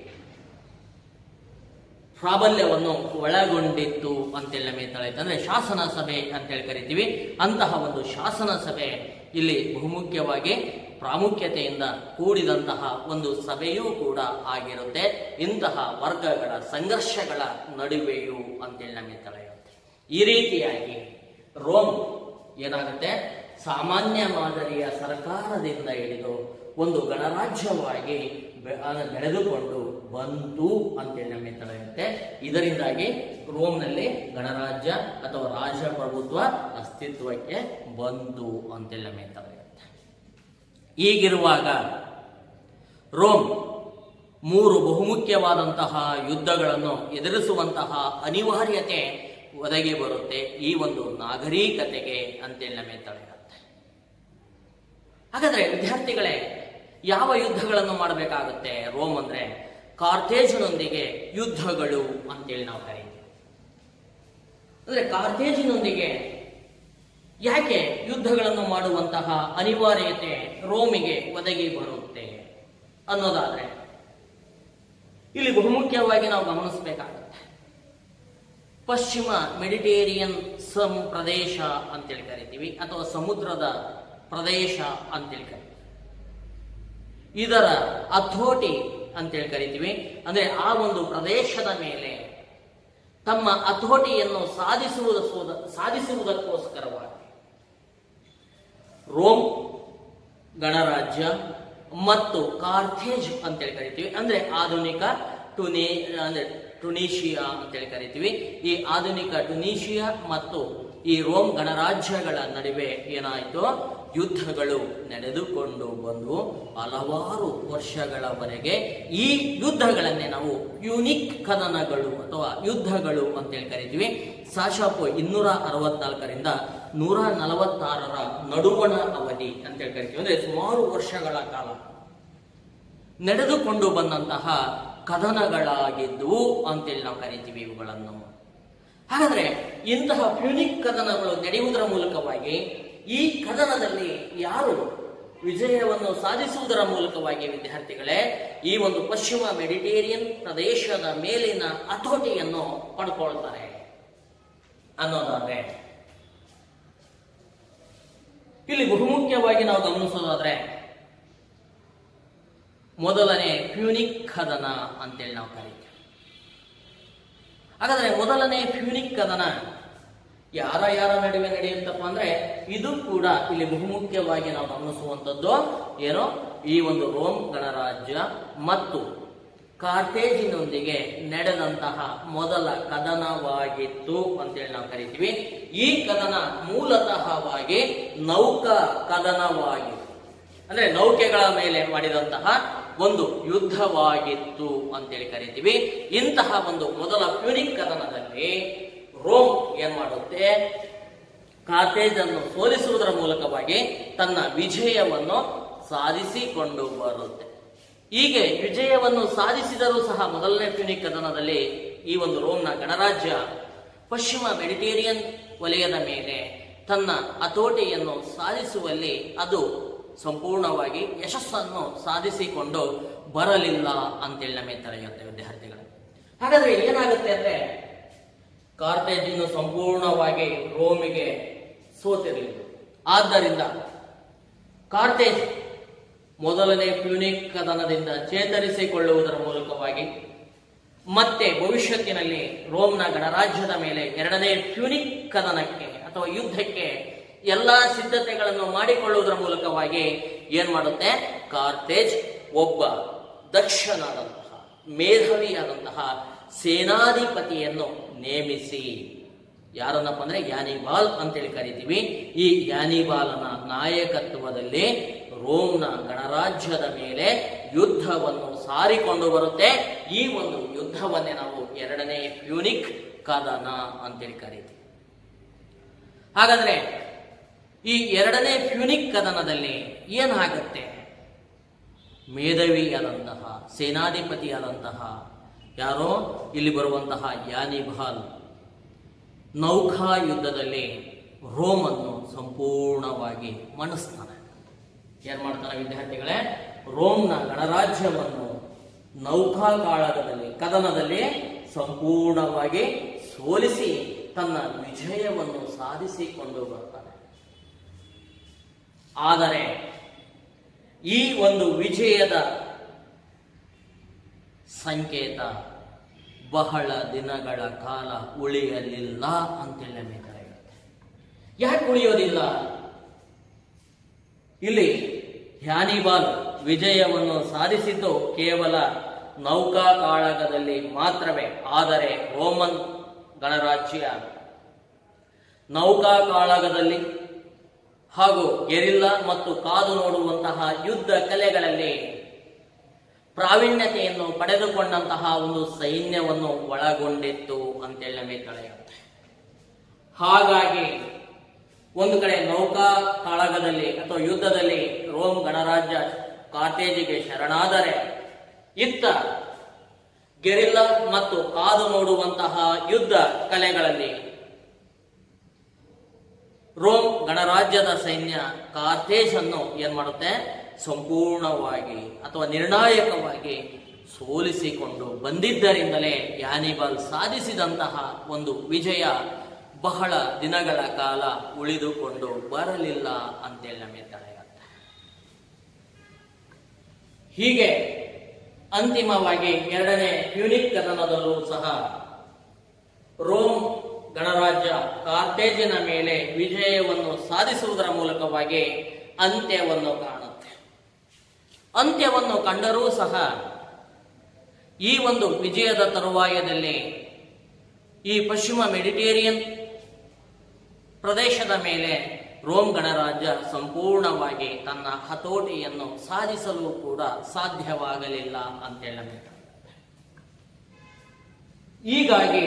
ಪ್ರಾಬಲ್ಯವನ್ನು ಒಳಗೊಂಡಿತ್ತು ಅಂತೇಳಿ ನಮಗೆ ತಿಳಿಯುತ್ತೆ ಅಂದ್ರೆ ಶಾಸನ ಸಭೆ ಅಂತೇಳಿ ಕರಿತೀವಿ ಅಂತಹ ಒಂದು ಶಾಸನ ಸಭೆ ಇಲ್ಲಿ ಬಹುಮುಖ್ಯವಾಗಿ ಪ್ರಾಮುಖ್ಯತೆಯಿಂದ ಕೂಡಿದಂತಹ ಒಂದು ಸಭೆಯೂ ಕೂಡ ಆಗಿರುತ್ತೆ ಇಂತಹ ವರ್ಗಗಳ ಸಂಘರ್ಷಗಳ ನಡುವೆಯೂ ಅಂತೇಳಿ ನಮಗೆ ತಿಳಿಯುತ್ತೆ ಈ ರೀತಿಯಾಗಿ ರೋಮ್ ಏನಾಗುತ್ತೆ ಸಾಮಾನ್ಯ ಮಾದರಿಯ ಸರ್ಕಾರದಿಂದ ಹಿಡಿದು ಒಂದು ಗಣರಾಜ್ಯವಾಗಿ ಬೆ- ಆ, ಬೆಳೆದುಕೊಂಡು ಬಂತು ಅಂತೇಳಿ ನಮಗೆ ತಿಳಿಯುತ್ತೆ ಇದರಿಂದಾಗಿ ರೋಮ್ನಲ್ಲಿ ಗಣರಾಜ್ಯ ಅಥವಾ ರಾಜಪ್ರಭುತ್ವ ಅಸ್ತಿತ್ವಕ್ಕೆ ಬಂತು ಅಂತೇಳಿ ನಮಗೆ ತಿಳಿಯುತ್ತೆ ಈಗಿರುವಾಗ ರೋಮ್ ಮೂರು ಬಹುಮುಖ್ಯವಾದಂತಹ ಯುದ್ಧಗಳನ್ನು ಎದುರಿಸುವಂತಹ ಅನಿವಾರ್ಯತೆ ಒದಗಿ ಬರುತ್ತೆ ಈ ಒಂದು ನಾಗರಿಕತೆಗೆ ಅಂತೇಳಿ ನಮಗೆ ತಿಳಿಯುತ್ತೆ ಹಾಗಾದ್ರೆ ವಿದ್ಯಾರ್ಥಿಗಳೇ ಯಾವ ಯುದ್ಧಗಳನ್ನು ಮಾಡಬೇಕಾಗುತ್ತೆ ರೋಮ್ ಅಂದ್ರೆ ಕಾರ್ತೇಜ್ನೊಂದಿಗೆ ಯುದ್ಧಗಳು ಅಂತೇಳಿ ನಾವು ಕರೀತೀವಿ ಅಂದ್ರೆ ಕಾರ್ತೇಜಿನೊಂದಿಗೆ ಯಾಕೆ ಯುದ್ಧಗಳನ್ನು ಮಾಡುವಂತಹ ಅನಿವಾರ್ಯತೆ ರೋಮಿಗೆ ಒದಗಿ ಬರುತ್ತೆ ಅನ್ನೋದಾದ್ರೆ ಇಲ್ಲಿ ಬಹುಮುಖ್ಯವಾಗಿ ನಾವು ಗಮನಿಸಬೇಕಾಗುತ್ತೆ ಪಶ್ಚಿಮ ಮೆಡಿಟೇರಿಯನ್ ಸಂ ಪ್ರದೇಶ ಅಂತೇಳಿ ಕರಿತೀವಿ ಅಥವಾ ಸಮುದ್ರದ ಪ್ರದೇಶ ಅಂತೇಳಿ ಕರಿತೀವಿ ಇದರ ಅಥೋಟಿ ಅಂತೇಳಿ ಕರಿತೀವಿ ಅಂದ್ರೆ ಆ ಒಂದು ಪ್ರದೇಶದ ಮೇಲೆ ತಮ್ಮ ಅಥೋಟಿಯನ್ನು ಸಾಧಿಸುವುದ ಸಾಧಿಸುವುದಕ್ಕೋಸ್ಕರವಾಗಿ ರೋಮ್ ಗಣರಾಜ್ಯ ಮತ್ತು ಕಾರ್ಥೇಜ್ ಅಂತೇಳಿ ಕರಿತೀವಿ ಅಂದ್ರೆ ಆಧುನಿಕ ಟುನಿ ಅಂದ್ರೆ ಟುನೀಷಿಯಾ ಅಂತೇಳಿ ಕರಿತೀವಿ ಈ ಆಧುನಿಕ ಟುನೀಷಿಯಾ ಮತ್ತು ಈ ರೋಮ್ ಗಣರಾಜ್ಯಗಳ ನಡುವೆ ಏನಾಯಿತು ಯುದ್ಧಗಳು ನಡೆದುಕೊಂಡು ಬಂದು ಹಲವಾರು ವರ್ಷಗಳವರೆಗೆ ಈ ಯುದ್ಧಗಳನ್ನೇ ನಾವು ಯುನಿಕ್ ಕದನಗಳು ಅಥವಾ ಯುದ್ಧಗಳು ಅಂತೇಳಿ ಕರಿತೀವಿ ಸಾಶಾಪು ಇನ್ನೂರ ಅರವತ್ನಾಲ್ಕರಿಂದ ನೂರ ನಲವತ್ತಾರರ ನಡುವಣ ಅವಧಿ ಅಂತೇಳಿ ಕರಿತೀವಿ ಅಂದ್ರೆ ಸುಮಾರು ವರ್ಷಗಳ ಕಾಲ ನಡೆದುಕೊಂಡು ಬಂದಂತಹ ಕದನಗಳಾಗಿದ್ದವು ಅಂತೇಳಿ ನಾವು ಕರಿತೀವಿ ಇವುಗಳನ್ನು ಹಾಗಾದ್ರೆ ಇಂತಹ ಫ್ಯೂನಿಕ್ ಕದನಗಳು ನಡೆಯುವುದರ ಮೂಲಕವಾಗಿ ಈ ಕದನದಲ್ಲಿ ಯಾರು ವಿಜಯವನ್ನು ಸಾಧಿಸುವುದರ ಮೂಲಕವಾಗಿ ವಿದ್ಯಾರ್ಥಿಗಳೇ ಈ ಒಂದು ಪಶ್ಚಿಮ ಮೆಡಿಟೇರಿಯನ್ ಪ್ರದೇಶದ ಮೇಲಿನ ಹತೋಟಿಯನ್ನು ಪಡ್ಕೊಳ್ತಾರೆ ಅನ್ನೋದಾದ್ರೆ ಇಲ್ಲಿ ಬಹುಮುಖ್ಯವಾಗಿ ನಾವು ಗಮನಿಸೋದಾದ್ರೆ ಮೊದಲನೇ ಫ್ಯೂನಿಕ್ ಕದನ ಅಂತೇಳಿ ನಾವು ಕರೀತೀವಿ ಹಾಗಾದ್ರೆ ಮೊದಲನೇ ಫ್ಯೂನಿಕ್ ಕದನ ಯಾರ ಯಾರ ನಡುವೆ ನಡೆಯುತ್ತಪ್ಪ ಅಂದ್ರೆ ಇದು ಕೂಡ ಇಲ್ಲಿ ಬಹುಮುಖ್ಯವಾಗಿ ನಾವು ಗಮನಿಸುವಂತದ್ದು ಏನೋ ಈ ಒಂದು ರೋಮ್ ಗಣರಾಜ್ಯ ಮತ್ತು ಕಾರ್ತೇಜಿನೊಂದಿಗೆ ನಡೆದಂತಹ ಮೊದಲ ಕದನವಾಗಿತ್ತು ಅಂತೇಳಿ ನಾವು ಕರಿತೀವಿ ಈ ಕದನ ಮೂಲತಃವಾಗಿ ನೌಕಾ ಕದನವಾಗಿತ್ತು ಅಂದ್ರೆ ನೌಕೆಗಳ ಮೇಲೆ ಮಾಡಿದಂತಹ ಒಂದು ಯುದ್ಧವಾಗಿತ್ತು ಅಂತೇಳಿ ಕರಿತೀವಿ ಇಂತಹ ಒಂದು ಮೊದಲ ಫ್ಯೂನಿಕ್ ಕದನದಲ್ಲಿ ರೋಮ್ ಏನ್ ಮಾಡುತ್ತೆ ಕಾರ್ತೇಜ್ ಅನ್ನು ಸೋಲಿಸುವುದರ ಮೂಲಕವಾಗಿ ತನ್ನ ವಿಜಯವನ್ನು ಸಾಧಿಸಿಕೊಂಡು ಬರುತ್ತೆ ಹೀಗೆ ವಿಜಯವನ್ನು ಸಾಧಿಸಿದರೂ ಸಹ ಮೊದಲನೇ ಫ್ಯೂನಿಕ್ ಕದನದಲ್ಲಿ ಈ ಒಂದು ರೋಮ್ನ ಗಣರಾಜ್ಯ ಪಶ್ಚಿಮ ಮೆಡಿಟೇರಿಯನ್ ವಲಯದ ಮೇಲೆ ತನ್ನ ಹತೋಟಿಯನ್ನು ಸಾಧಿಸುವಲ್ಲಿ ಅದು ಸಂಪೂರ್ಣವಾಗಿ ಯಶಸ್ಸನ್ನು ಸಾಧಿಸಿಕೊಂಡು ಬರಲಿಲ್ಲ ಅಂತೇಳಿ ನಮಗೆ ತಿಳಿಯುತ್ತೆ ವಿದ್ಯಾರ್ಥಿಗಳು ಹಾಗಾದ್ರೆ ಏನಾಗುತ್ತೆ ಅಂದ್ರೆ ಕಾರ್ತೇಜ್ ಇನ್ನು ಸಂಪೂರ್ಣವಾಗಿ ರೋಮಿಗೆ ಸೋತಿರಲಿಲ್ಲ ಆದ್ದರಿಂದ ಕಾರ್ತೇಜ್ ಮೊದಲನೇ ಪ್ಯೂನಿಕ್ ಕದನದಿಂದ ಚೇತರಿಸಿಕೊಳ್ಳುವುದರ ಮೂಲಕವಾಗಿ ಮತ್ತೆ ಭವಿಷ್ಯತ್ತಿನಲ್ಲಿ ರೋಮ್ನ ಗಣರಾಜ್ಯದ ಮೇಲೆ ಎರಡನೇ ಪ್ಯೂನಿಕ್ ಕದನಕ್ಕೆ ಅಥವಾ ಯುದ್ಧಕ್ಕೆ ಎಲ್ಲಾ ಸಿದ್ಧತೆಗಳನ್ನು ಮಾಡಿಕೊಳ್ಳುವುದರ ಮೂಲಕವಾಗಿ ಏನ್ ಮಾಡುತ್ತೆ ಕಾರ್ತೇಜ್ ಒಬ್ಬ ದಕ್ಷನಾದಂತಹ ಮೇಧಾವಿಯಾದಂತಹ ಸೇನಾಧಿಪತಿಯನ್ನು ನೇಮಿಸಿ ಯಾರನ್ನಪ್ಪ ಅಂದ್ರೆ ಯಾನಿಬಾಲ್ ಅಂತೇಳಿ ಕರಿತೀವಿ ಈ ಯಾನಿಬಾಲನ ನಾಯಕತ್ವದಲ್ಲಿ ರೋಮ್ನ ಗಣರಾಜ್ಯದ ಮೇಲೆ ಯುದ್ಧವನ್ನು ಸಾರಿಕೊಂಡು ಬರುತ್ತೆ ಈ ಒಂದು ಯುದ್ಧವನ್ನೇ ನಾವು ಎರಡನೇ ಪ್ಯೂನಿಕ್ ಕದನ ಅಂತೇಳಿ ಕರಿತೀವಿ ಹಾಗಾದ್ರೆ ಈ ಎರಡನೇ ಫ್ಯೂನಿಕ್ ಕದನದಲ್ಲಿ ಏನಾಗುತ್ತೆ ಮೇಧವಿಯಾದಂತಹ ಸೇನಾಧಿಪತಿಯಾದಂತಹ ಯಾರೋ ಇಲ್ಲಿ ಬರುವಂತಹ ಯಾನಿಬಾಲ್ ನೌಕಾ ಯುದ್ಧದಲ್ಲಿ ರೋಮನ್ನು ಸಂಪೂರ್ಣವಾಗಿ ಮಣಿಸ್ತಾನೆ ಏನ್ ಮಾಡ್ತಾನೆ ವಿದ್ಯಾರ್ಥಿಗಳೇ ರೋಮ್ನ ಗಣರಾಜ್ಯವನ್ನು ನೌಕಾ ಕಾಳಗದಲ್ಲಿ ಕದನದಲ್ಲಿ ಸಂಪೂರ್ಣವಾಗಿ ಸೋಲಿಸಿ ತನ್ನ ವಿಜಯವನ್ನು ಸಾಧಿಸಿಕೊಂಡು ಬರ್ತಾನೆ ಆದರೆ ಈ ಒಂದು ವಿಜಯದ ಸಂಕೇತ ಬಹಳ ದಿನಗಳ ಕಾಲ ಉಳಿಯಲಿಲ್ಲ ಅಂತೇಳಿ ನಮಗೆ ತಿಳಿಯುತ್ತೆ ಯಾಕೆ ಉಳಿಯೋದಿಲ್ಲ ಇಲ್ಲಿ ಹ್ಯಾನಿಬಾಲ್ ವಿಜಯವನ್ನು ಸಾಧಿಸಿದ್ದು ಕೇವಲ ನೌಕಾ ಕಾಳಗದಲ್ಲಿ ಮಾತ್ರವೇ ಆದರೆ ರೋಮನ್ ಗಣರಾಜ್ಯ ನೌಕಾ ಕಾಳಗದಲ್ಲಿ ಹಾಗೂ ಗೆರಿಲ್ಲಾ ಮತ್ತು ಕಾದು ನೋಡುವಂತಹ ಯುದ್ಧ ಕಲೆಗಳಲ್ಲಿ ಪ್ರಾವೀಣ್ಯತೆಯನ್ನು ಪಡೆದುಕೊಂಡಂತಹ ಒಂದು ಸೈನ್ಯವನ್ನು ಒಳಗೊಂಡಿತ್ತು ಅಂತೇಳಿ ನಮಗೆ ತಿಳಿಯುತ್ತೆ ಹಾಗಾಗಿ ಒಂದು ಕಡೆ ನೌಕಾ ಕಾಳಗದಲ್ಲಿ ಅಥವಾ ಯುದ್ಧದಲ್ಲಿ ರೋಮ್ ಗಣರಾಜ್ಯ ಕಾರ್ತೇಜಿಗೆ ಶರಣಾದರೆ ಇತ್ತ ಗೆರಿಲ್ಲಾ ಮತ್ತು ಕಾದು ನೋಡುವಂತಹ ಯುದ್ಧ ಕಲೆಗಳಲ್ಲಿ ರೋಮ್ ಗಣರಾಜ್ಯದ ಸೈನ್ಯ ಕಾರ್ತೇಜ್ ಅನ್ನು ಏನ್ ಮಾಡುತ್ತೆ ಸಂಪೂರ್ಣವಾಗಿ ಅಥವಾ ನಿರ್ಣಾಯಕವಾಗಿ ಸೋಲಿಸಿಕೊಂಡು ಬಂದಿದ್ದರಿಂದಲೇ ಯಾನಿಬಾಲ್ ಸಾಧಿಸಿದಂತಹ ಒಂದು ವಿಜಯ ಬಹಳ ದಿನಗಳ ಕಾಲ ಉಳಿದುಕೊಂಡು ಬರಲಿಲ್ಲ ಅಂತೇಳಿ ನಮಗೆ ತಿಳಿಯುತ್ತೆ ಹೀಗೆ ಅಂತಿಮವಾಗಿ ಎರಡನೇ ಯುನಿಕ್ ಕದನದಲ್ಲೂ ಸಹ ರೋಮ್ ಗಣರಾಜ್ಯ ಕಾರ್ತೇಜಿನ ಮೇಲೆ ವಿಜಯವನ್ನು ಸಾಧಿಸುವುದರ ಮೂಲಕವಾಗಿ ಅಂತ್ಯವನ್ನು ಕಾಣುತ್ತೆ ಅಂತ್ಯವನ್ನು ಕಂಡರೂ ಸಹ ಈ ಒಂದು ವಿಜಯದ ತರುವಾಯದಲ್ಲಿ ಈ ಪಶ್ಚಿಮ ಮೆಡಿಟೇರಿಯನ್ ಪ್ರದೇಶದ ಮೇಲೆ ರೋಮ್ ಗಣರಾಜ್ಯ ಸಂಪೂರ್ಣವಾಗಿ ತನ್ನ ಹತೋಟಿಯನ್ನು ಸಾಧಿಸಲು ಕೂಡ ಸಾಧ್ಯವಾಗಲಿಲ್ಲ ಅಂತ ಹೇಳಬೇಕು ಹೀಗಾಗಿ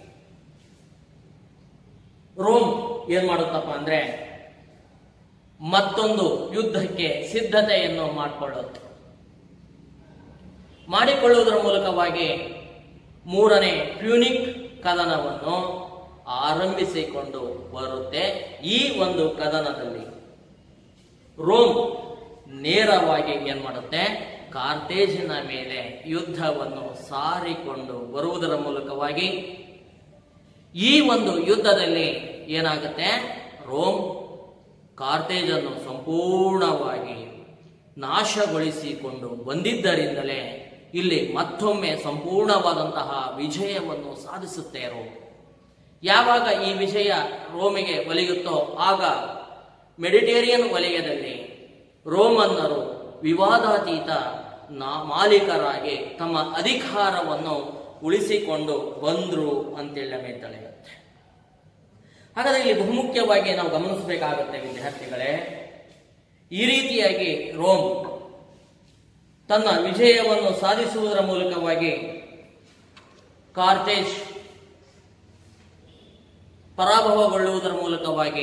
ರೋಮ್ ಏನ್ ಮಾಡುತ್ತಪ್ಪ ಅಂದ್ರೆ ಮತ್ತೊಂದು ಯುದ್ಧಕ್ಕೆ ಸಿದ್ಧತೆಯನ್ನು ಮಾಡಿಕೊಳ್ಳುತ್ತೆ ಮಾಡಿಕೊಳ್ಳುವುದರ ಮೂಲಕವಾಗಿ ಮೂರನೇ ಪ್ಯೂನಿಕ್ ಕದನವನ್ನು ಆರಂಭಿಸಿಕೊಂಡು ಬರುತ್ತೆ ಈ ಒಂದು ಕದನದಲ್ಲಿ ರೋಮ್ ನೇರವಾಗಿ ಏನ್ ಮಾಡುತ್ತೆ ಕಾರ್ತೇಜಿನ ಮೇಲೆ ಯುದ್ಧವನ್ನು ಸಾರಿಕೊಂಡು ಬರುವುದರ ಮೂಲಕವಾಗಿ ಈ ಒಂದು ಯುದ್ಧದಲ್ಲಿ ಏನಾಗುತ್ತೆ ರೋಮ್ ಕಾರ್ತೇಜನ್ನು ಸಂಪೂರ್ಣವಾಗಿ ನಾಶಗೊಳಿಸಿಕೊಂಡು ಬಂದಿದ್ದರಿಂದಲೇ ಇಲ್ಲಿ ಮತ್ತೊಮ್ಮೆ ಸಂಪೂರ್ಣವಾದಂತಹ ವಿಜಯವನ್ನು ಸಾಧಿಸುತ್ತೆ ರೋಮ್ ಯಾವಾಗ ಈ ವಿಷಯ ರೋಮಿಗೆ ಒಲಿಯುತ್ತೋ ಆಗ ಮೆಡಿಟೇರಿಯನ್ ವಲಯದಲ್ಲಿ ರೋಮನ್ನರು ವಿವಾದಾತೀತ ನಾ ಮಾಲೀಕರಾಗಿ ತಮ್ಮ ಅಧಿಕಾರವನ್ನು ಉಳಿಸಿಕೊಂಡು ಬಂದ್ರು ಅಂತೇಳಿ ನಮಗೆ ತಿಳಿಯುತ್ತೆ ಹಾಗಾದ್ರೆ ಇಲ್ಲಿ ಬಹುಮುಖ್ಯವಾಗಿ ನಾವು ಗಮನಿಸಬೇಕಾಗುತ್ತೆ ವಿದ್ಯಾರ್ಥಿಗಳೇ ಈ ರೀತಿಯಾಗಿ ರೋಮ್ ತನ್ನ ವಿಜಯವನ್ನು ಸಾಧಿಸುವುದರ ಮೂಲಕವಾಗಿ ಕಾರ್ತೇಜ್ ಪರಾಭವಗೊಳ್ಳುವುದರ ಮೂಲಕವಾಗಿ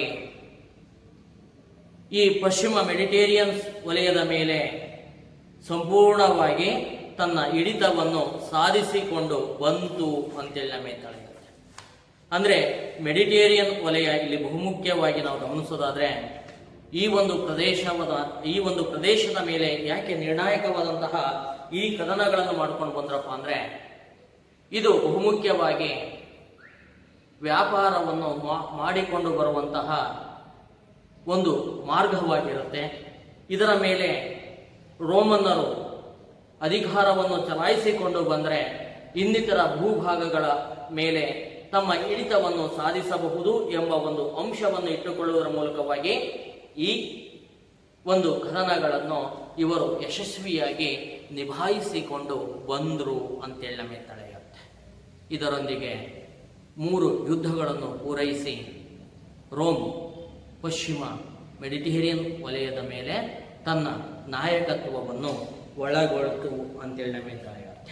ಈ ಪಶ್ಚಿಮ ಮೆಡಿಟೇರಿಯನ್ ವಲಯದ ಮೇಲೆ ಸಂಪೂರ್ಣವಾಗಿ ತನ್ನ ಹಿಡಿತವನ್ನು ಸಾಧಿಸಿಕೊಂಡು ಬಂತು ಅಂತೇಳಿ ನಮಗೆ ತಿಳಿಯುತ್ತೆ ಅಂದ್ರೆ ಮೆಡಿಟೇರಿಯನ್ ವಲಯ ಇಲ್ಲಿ ಬಹುಮುಖ್ಯವಾಗಿ ನಾವು ಗಮನಿಸೋದಾದ್ರೆ ಈ ಒಂದು ಪ್ರದೇಶವಾದ ಈ ಒಂದು ಪ್ರದೇಶದ ಮೇಲೆ ಯಾಕೆ ನಿರ್ಣಾಯಕವಾದಂತಹ ಈ ಕದನಗಳನ್ನು ಮಾಡ್ಕೊಂಡು ಬಂದ್ರಪ್ಪ ಅಂದ್ರೆ ಇದು ಬಹುಮುಖ್ಯವಾಗಿ ವ್ಯಾಪಾರವನ್ನು ಮಾ- ಮಾಡಿಕೊಂಡು ಬರುವಂತಹ ಒಂದು ಮಾರ್ಗವಾಗಿರುತ್ತೆ ಇದರ ಮೇಲೆ ರೋಮನ್ನರು ಅಧಿಕಾರವನ್ನು ಚಲಾಯಿಸಿಕೊಂಡು ಬಂದರೆ ಇನ್ನಿತರ ಭೂಭಾಗಗಳ ಮೇಲೆ ತಮ್ಮ ಹಿಡಿತವನ್ನು ಸಾಧಿಸಬಹುದು ಎಂಬ ಒಂದು ಅಂಶವನ್ನು ಇಟ್ಟುಕೊಳ್ಳುವುದರ ಮೂಲಕವಾಗಿ ಈ ಒಂದು ಕದನಗಳನ್ನು ಇವರು ಯಶಸ್ವಿಯಾಗಿ ನಿಭಾಯಿಸಿಕೊಂಡು ಬಂದರು ಅಂತೇಳಿ ನಮಗೆ ತಳೆಯುತ್ತೆ ಇದರೊಂದಿಗೆ ಮೂರು ಯುದ್ಧಗಳನ್ನು ಪೂರೈಸಿ ರೋಮ್ ಪಶ್ಚಿಮ ಮೆಡಿಟೇರಿಯನ್ ವಲಯದ ಮೇಲೆ ತನ್ನ ನಾಯಕತ್ವವನ್ನು ಒಳಗೊಳ್ತು ಅಂತೇಳಿ ನಮಗೆ ತಿಳಿಯುತ್ತೆ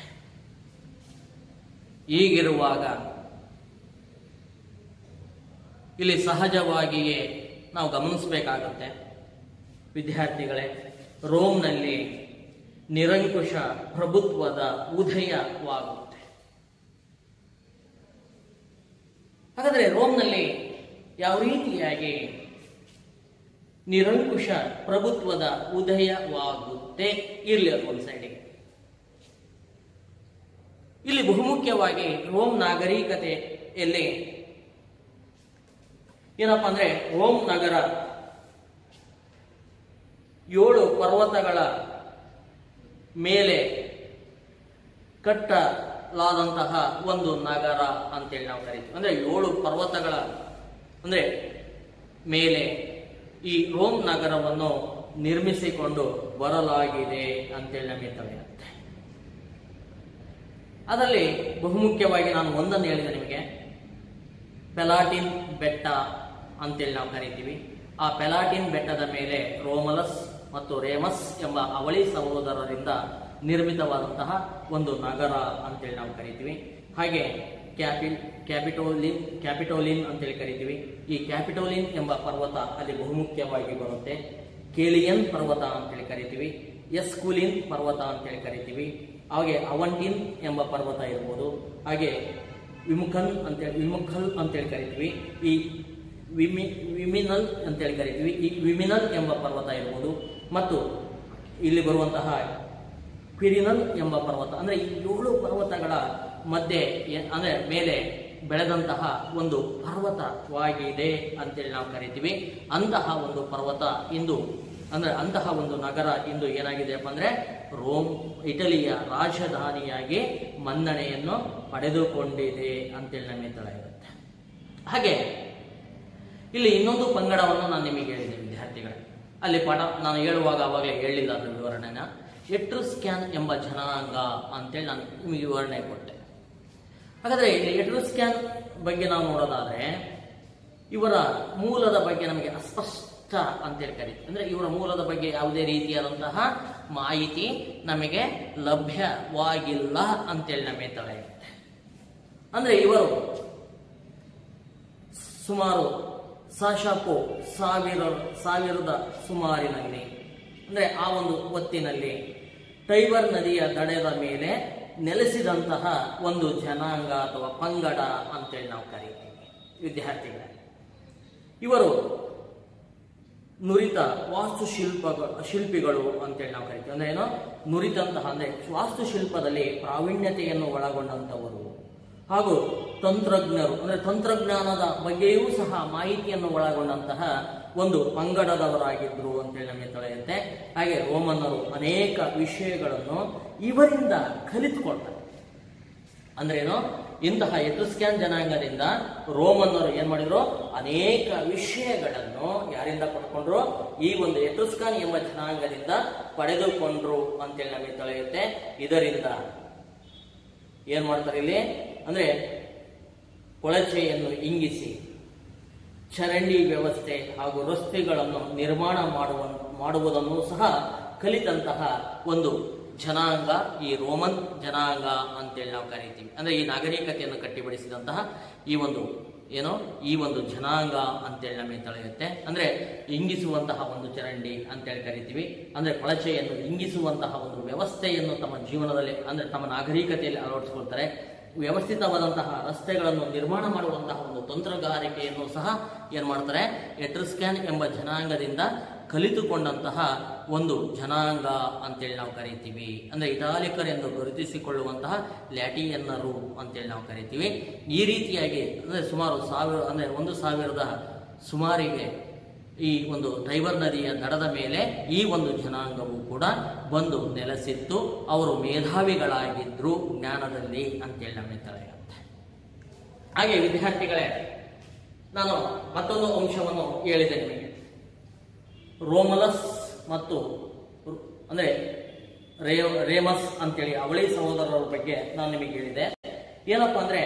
ಹೀಗಿರುವಾಗ ಇಲ್ಲಿ ಸಹಜವಾಗಿಯೇ ನಾವು ಗಮನಿಸಬೇಕಾಗತ್ತೆ ವಿದ್ಯಾರ್ಥಿಗಳೇ ರೋಮ್ನಲ್ಲಿ ನಿರಂಕುಶ ಪ್ರಭುತ್ವದ ಉದಯವಾಗುತ್ತೆ ಹಾಗಾದರೆ ರೋಮ್ನಲ್ಲಿ ಯಾವ ರೀತಿಯಾಗಿ ನಿರಂಕುಶ ಪ್ರಭುತ್ವದ ಉದಯವಾಗುತ್ತೆ ಇರಲಿ ಅದು ಒಂದು ಸೈಡಿಗೆ ಇಲ್ಲಿ ಬಹುಮುಖ್ಯವಾಗಿ ರೋಮ್ ನಾಗರಿಕತೆಯಲ್ಲಿ ಏನಪ್ಪಾ ಅಂದ್ರೆ ರೋಮ್ ನಗರ ಏಳು ಪರ್ವತಗಳ ಮೇಲೆ ಕಟ್ಟಲಾದಂತಹ ಒಂದು ನಗರ ಅಂತೇಳಿ ನಾವು ಕರಿತೀವಿ ಅಂದ್ರೆ ಏಳು ಪರ್ವತಗಳ ಅಂದ್ರೆ ಮೇಲೆ ಈ ರೋಮ್ ನಗರವನ್ನು ನಿರ್ಮಿಸಿಕೊಂಡು ಬರಲಾಗಿದೆ ಅಂತೇಳಿ ನಮಗೆ ತಿಳಿಯುತ್ತೆ ಅದರಲ್ಲಿ ಬಹುಮುಖ್ಯವಾಗಿ ನಾನು ಒಂದನ್ನು ಹೇಳಿದೆ ನಿಮಗೆ ಪೆಲಾಟಿನ್ ಬೆಟ್ಟ ಅಂತೇಳಿ ನಾವು ಕರಿತೀವಿ ಆ ಪೆಲಾಟಿನ್ ಬೆಟ್ಟದ ಮೇಲೆ ರೋಮಲಸ್ ಮತ್ತು ರೇಮಸ್ ಎಂಬ ಅವಳಿ ಸಹೋದರರಿಂದ ನಿರ್ಮಿತವಾದಂತಹ ಒಂದು ನಗರ ಅಂತೇಳಿ ನಾವು ಕರಿತೀವಿ ಹಾಗೆ ಕ್ಯಾಪಿ ಕ್ಯಾಪಿಟೋಲಿನ್ ಕ್ಯಾಪಿಟೋಲಿನ್ ಅಂತೇಳಿ ಕರಿತೀವಿ ಈ ಕ್ಯಾಪಿಟೋಲಿನ್ ಎಂಬ ಪರ್ವತ ಅಲ್ಲಿ ಬಹುಮುಖ್ಯವಾಗಿ ಬರುತ್ತೆ ಕೇಲಿಯನ್ ಪರ್ವತ ಅಂತೇಳಿ ಕರಿತೀವಿ ಎಸ್ಕುಲಿನ್ ಪರ್ವತ ಅಂತೇಳಿ ಕರಿತೀವಿ ಹಾಗೆ ಅವಂಟಿನ್ ಎಂಬ ಪರ್ವತ ಇರ್ಬೋದು ಹಾಗೆ ವಿಮುಖನ್ ಅಂತೇಳಿ ವಿಮುಖಲ್ ಅಂತೇಳಿ ಕರಿತೀವಿ ಈ ವಿಮಿ ವಿಮಿನಲ್ ಅಂತೇಳಿ ಕರಿತೀವಿ ಈ ವಿಮಿನಲ್ ಎಂಬ ಪರ್ವತ ಇರ್ಬೋದು ಮತ್ತು ಇಲ್ಲಿ ಬರುವಂತಹ ಕ್ವಿರಿನಲ್ ಎಂಬ ಪರ್ವತ ಅಂದ್ರೆ ಈ ಏಳು ಪರ್ವತಗಳ ಮಧ್ಯೆ ಏ- ಅಂದ್ರೆ ಮೇಲೆ ಬೆಳೆದಂತಹ ಒಂದು ಪರ್ವತವಾಗಿದೆ ಅಂತೇಳಿ ನಾವು ಕರಿತೀವಿ ಅಂತಹ ಒಂದು ಪರ್ವತ ಇಂದು ಅಂದ್ರೆ ಅಂತಹ ಒಂದು ನಗರ ಇಂದು ಏನಾಗಿದೆಯಪ್ಪ ಅಂದ್ರೆ ರೋಮ್ ಇಟಲಿಯ ರಾಜಧಾನಿಯಾಗಿ ಮನ್ನಣೆಯನ್ನು ಪಡೆದುಕೊಂಡಿದೆ ಅಂತೇಳಿ ನಮಗೆ ತಿಳಿಯುತ್ತೆ ಹಾಗೆ ಇಲ್ಲಿ ಇನ್ನೊಂದು ಪಂಗಡವನ್ನು ನಾನು ನಿಮಗೆ ಹೇಳಿದೆ ವಿದ್ಯಾರ್ಥಿಗಳೇ ಅಲ್ಲಿ ಪಾಠ ನಾನು ಹೇಳುವಾಗ ಅವಾಗಲೇ ಹೇಳಿಲ್ಲ ಅದರ ವಿವರಣೆನ ಎಟ್ರುಸ್ಕ್ಯಾನ್ ಎಂಬ ಜನಾಂಗ ಅಂತೇಳಿ ನಾನು ನಿಮಗೆ ವಿವರಣೆ ಕೊಟ್ಟೆ ಹಾಗಾದ್ರೆ ಇಲ್ಲಿ ಎಟ್ರುಸ್ಕ್ಯಾನ್ ಬಗ್ಗೆ ನಾವು ನೋಡೋದಾದ್ರೆ ಇವರ ಮೂಲದ ಬಗ್ಗೆ ನಮಗೆ ಅಸ್ಪಷ್ಟ ಅಂತೇಳಿ ಕರೀತೀವಿ ಅಂದ್ರೆ ಇವರ ಮೂಲದ ಬಗ್ಗೆ ಯಾವುದೇ ರೀತಿಯಾದಂತಹ ಮಾಹಿತಿ ನಮಗೆ ಲಭ್ಯವಾಗಿಲ್ಲ ಅಂತೇಳಿ ನಮಗೆ ತಿಳಿಯುತ್ತೆ ಅಂದ್ರೆ ಇವರು ಸುಮಾರು ಸಾಶಾಪು ಸಾವಿರ ಸಾವಿರದ ಸುಮಾರಿನಲ್ಲಿ ಅಂದ್ರೆ ಆ ಒಂದು ಹೊತ್ತಿನಲ್ಲಿ ಟೈಬರ್ ನದಿಯ ದಡದ ಮೇಲೆ ನೆಲೆಸಿದಂತಹ ಒಂದು ಜನಾಂಗ ಅಥವಾ ಪಂಗಡ ಅಂತೇಳಿ ನಾವು ಕರೀತೀವಿ ವಿದ್ಯಾರ್ಥಿಗಳೇ ಇವರು ನುರಿತ ವಾಸ್ತುಶಿಲ್ಪ ಶಿಲ್ಪಿಗಳು ಅಂತೇಳಿ ನಾವು ಕರಿತೀವಿ ಅಂದ್ರೆ ಏನು ನುರಿತಂತಹ ಅಂದ್ರೆ ವಾಸ್ತುಶಿಲ್ಪದಲ್ಲಿ ಪ್ರಾವೀಣ್ಯತೆಯನ್ನು ಒಳಗೊಂಡಂತವರು ಹಾಗೂ ತಂತ್ರಜ್ಞರು ಅಂದ್ರೆ ತಂತ್ರಜ್ಞಾನದ ಬಗ್ಗೆಯೂ ಸಹ ಮಾಹಿತಿಯನ್ನು ಒಳಗೊಂಡಂತಹ ಒಂದು ಪಂಗಡದವರಾಗಿದ್ರು ಅಂತೇಳಿ ನಮಗೆ ತಿಳಿಯುತ್ತೆ ಹಾಗೆ ರೋಮನ್ನರು ಅನೇಕ ವಿಷಯಗಳನ್ನು ಇವರಿಂದ ಕಲಿತುಕೊಳ್ತಾರೆ ಅಂದ್ರೆ ಏನು ಇಂತಹ ಎಟುಸ್ಕ್ಯಾನ್ ಜನಾಂಗದಿಂದ ರೋಮನ್ನರು ಏನ್ ಮಾಡಿದ್ರು ಅನೇಕ ವಿಷಯಗಳನ್ನು ಯಾರಿಂದ ಪಡ್ಕೊಂಡ್ರು ಈ ಒಂದು ಎಟುಸ್ಕಾನ್ ಎಂಬ ಜನಾಂಗದಿಂದ ಪಡೆದುಕೊಂಡ್ರು ಅಂತೇಳಿ ನಮಗೆ ತಿಳಿಯುತ್ತೆ ಇದರಿಂದ ಏನ್ ಮಾಡ್ತಾರೆ ಇಲ್ಲಿ ಅಂದ್ರೆ ಕೊಳಚೆಯನ್ನು ಇಂಗಿಸಿ ಚರಂಡಿ ವ್ಯವಸ್ಥೆ ಹಾಗೂ ರಸ್ತೆಗಳನ್ನು ನಿರ್ಮಾಣ ಮಾಡುವ ಮಾಡುವುದನ್ನು ಸಹ ಕಲಿತಂತಹ ಒಂದು ಜನಾಂಗ ಈ ರೋಮನ್ ಜನಾಂಗ ಅಂತೇಳಿ ನಾವು ಕರಿತೀವಿ ಅಂದ್ರೆ ಈ ನಾಗರಿಕತೆಯನ್ನು ಕಟ್ಟಿಬಡಿಸಿದಂತಹ ಈ ಒಂದು ಏನೋ ಈ ಒಂದು ಜನಾಂಗ ಅಂತೇಳಿ ನಮಗೆ ತಿಳಿಯುತ್ತೆ ಅಂದ್ರೆ ಇಂಗಿಸುವಂತಹ ಒಂದು ಚರಂಡಿ ಅಂತೇಳಿ ಕರಿತೀವಿ ಅಂದ್ರೆ ಕೊಳಚೆಯನ್ನು ಇಂಗಿಸುವಂತಹ ಒಂದು ವ್ಯವಸ್ಥೆಯನ್ನು ತಮ್ಮ ಜೀವನದಲ್ಲಿ ಅಂದ್ರೆ ತಮ್ಮ ನಾಗರಿಕತೆಯಲ್ಲಿ ಅಳವಡಿಸಿಕೊಳ್ತಾರೆ ವ್ಯವಸ್ಥಿತವಾದಂತಹ ರಸ್ತೆಗಳನ್ನು ನಿರ್ಮಾಣ ಮಾಡುವಂತಹ ಒಂದು ತಂತ್ರಗಾರಿಕೆಯನ್ನು ಸಹ ಏನ್ ಮಾಡ್ತಾರೆ ಎಟ್ರಿಸ್ಕ್ಯಾನ್ ಎಂಬ ಜನಾಂಗದಿಂದ ಕಲಿತುಕೊಂಡಂತಹ ಒಂದು ಜನಾಂಗ ಅಂತೇಳಿ ನಾವು ಕರಿತೀವಿ ಅಂದ್ರೆ ಇಟಾಲಿಕರೆಂದು ಗುರುತಿಸಿಕೊಳ್ಳುವಂತಹ ಲ್ಯಾಟಿಯನ್ನರು ಅಂತೇಳಿ ನಾವು ಕರಿತೀವಿ ಈ ರೀತಿಯಾಗಿ ಅಂದ್ರೆ ಸುಮಾರು ಸಾವಿರ ಅಂದ್ರೆ ಒಂದು ಸಾವಿರದ ಸುಮಾರಿಗೆ ಈ ಒಂದು ಟೈಬರ್ ನದಿಯ ದಡದ ಮೇಲೆ ಈ ಒಂದು ಜನಾಂಗವು ಕೂಡ ಬಂದು ನೆಲೆಸಿತ್ತು ಅವರು ಮೇಧಾವಿಗಳಾಗಿದ್ರು ಜ್ಞಾನದಲ್ಲಿ ಅಂತೇಳಿ ನಮಗೆ ತಿಳಿಯುತ್ತೆ ಹಾಗೆ ವಿದ್ಯಾರ್ಥಿಗಳೇ ನಾನು ಮತ್ತೊಂದು ಅಂಶವನ್ನು ಹೇಳಿದೆ ನಿಮಗೆ ರೋಮಲಸ್ ಮತ್ತು ರು- ಅಂದ್ರೆ ರೇ ರೇಮಸ್ ಅಂತೇಳಿ ಅವಳಿ ಸಹೋದರರ ಬಗ್ಗೆ ನಾನು ನಿಮಗೆ ಹೇಳಿದೆ ಏನಪ್ಪಾ ಅಂದ್ರೆ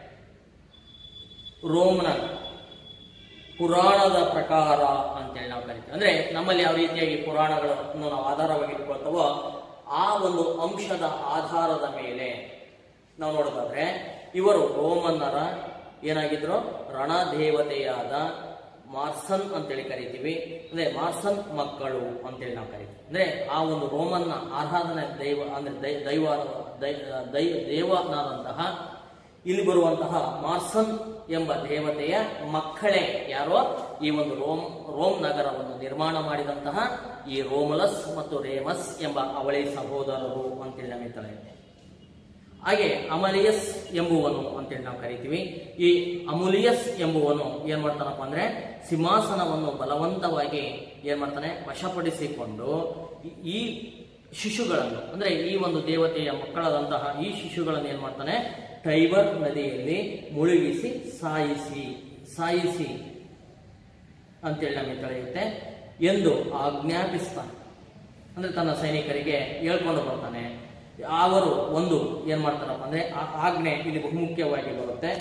ರೋಮನ ಪುರಾಣದ ಪ್ರಕಾರ ಅಂತೇಳಿ ನಾವು ಕರಿತೀವಿ ಅಂದ್ರೆ ನಮ್ಮಲ್ಲಿ ಯಾವ ರೀತಿಯಾಗಿ ಪುರಾಣಗಳನ್ನು ನಾವು ಆಧಾರವಾಗಿ ಇಟ್ಕೊಳ್ತವೋ ಆ ಒಂದು ಅಂಶದ ಆಧಾರದ ಮೇಲೆ ನಾವು ನೋಡೋದಾದ್ರೆ ಇವರು ರೋಮನ್ನರ ಏನಾಗಿದ್ರು ರಣದೇವತೆಯಾದ ಮಾರ್ಸನ್ ಅಂತೇಳಿ ಕರಿತೀವಿ ಅಂದ್ರೆ ಮಾರ್ಸನ್ ಮಕ್ಕಳು ಅಂತೇಳಿ ನಾವು ಕರಿತೀವಿ ಅಂದ್ರೆ ಆ ಒಂದು ರೋಮನ್ನ ಆರಾಧನೆ ದೈವ ಅಂದ್ರೆ ದೈ- ದೈವ ದೈ- ದೈ ದೇವನಾದಂತಹ ಇಲ್ಲಿ ಬರುವಂತಹ ಮಾರ್ಸನ್ ಎಂಬ ದೇವತೆಯ ಮಕ್ಕಳೇ ಯಾರೋ ಈ ಒಂದು ರೋಮ್ ರೋಮ್ ನಗರವನ್ನು ನಿರ್ಮಾಣ ಮಾಡಿದಂತಹ ಈ ರೋಮಲಸ್ ಮತ್ತು ರೇಮಸ್ ಎಂಬ ಅವಳಿ ಸಹೋದರರು ಅಂತೇಳಿ ನಮಗೆ ತಿಳಿಯುತ್ತೆ ಹಾಗೆ ಅಮಲಿಯಸ್ ಎಂಬುವನು ಅಂತೇಳಿ ನಾವು ಕರಿತೀವಿ ಈ ಅಮುಲಿಯಸ್ ಎಂಬುವನು ಏನ್ ಮಾಡ್ತಾನಪ್ಪ ಅಂದ್ರೆ ಸಿಂಹಾಸನವನ್ನು ಬಲವಂತವಾಗಿ ಏನ್ ಮಾಡ್ತಾನೆ ವಶಪಡಿಸಿಕೊಂಡು ಈ- ಈ ಶಿಶುಗಳನ್ನು ಅಂದ್ರೆ ಈ ಒಂದು ದೇವತೆಯ ಮಕ್ಕಳಾದಂತಹ ಈ ಶಿಶುಗಳನ್ನು ಏನ್ ಮಾಡ್ತಾನೆ ಟೈಬರ್ ನದಿಯಲ್ಲಿ ಮುಳುಗಿಸಿ ಸಾಯಿಸಿ ಸಾಯಿಸಿ ಅಂತೇಳಿ ನಮಗೆ ತಿಳಿಯುತ್ತೆ ಎಂದು ಆಜ್ಞಾಪಿಸ್ತಾನೆ ಅಂದ್ರೆ ತನ್ನ ಸೈನಿಕರಿಗೆ ಹೇಳ್ಕೊಂಡು ಬರ್ತಾನೆ ಅವರು ಒಂದು ಏನ್ ಮಾಡ್ತಾರಪ್ಪ ಅಂದ್ರೆ ಆ ಆಜ್ಞೆ ಇಲ್ಲಿ ಬಹುಮುಖ್ಯವಾಗಿ ಬರುತ್ತೆ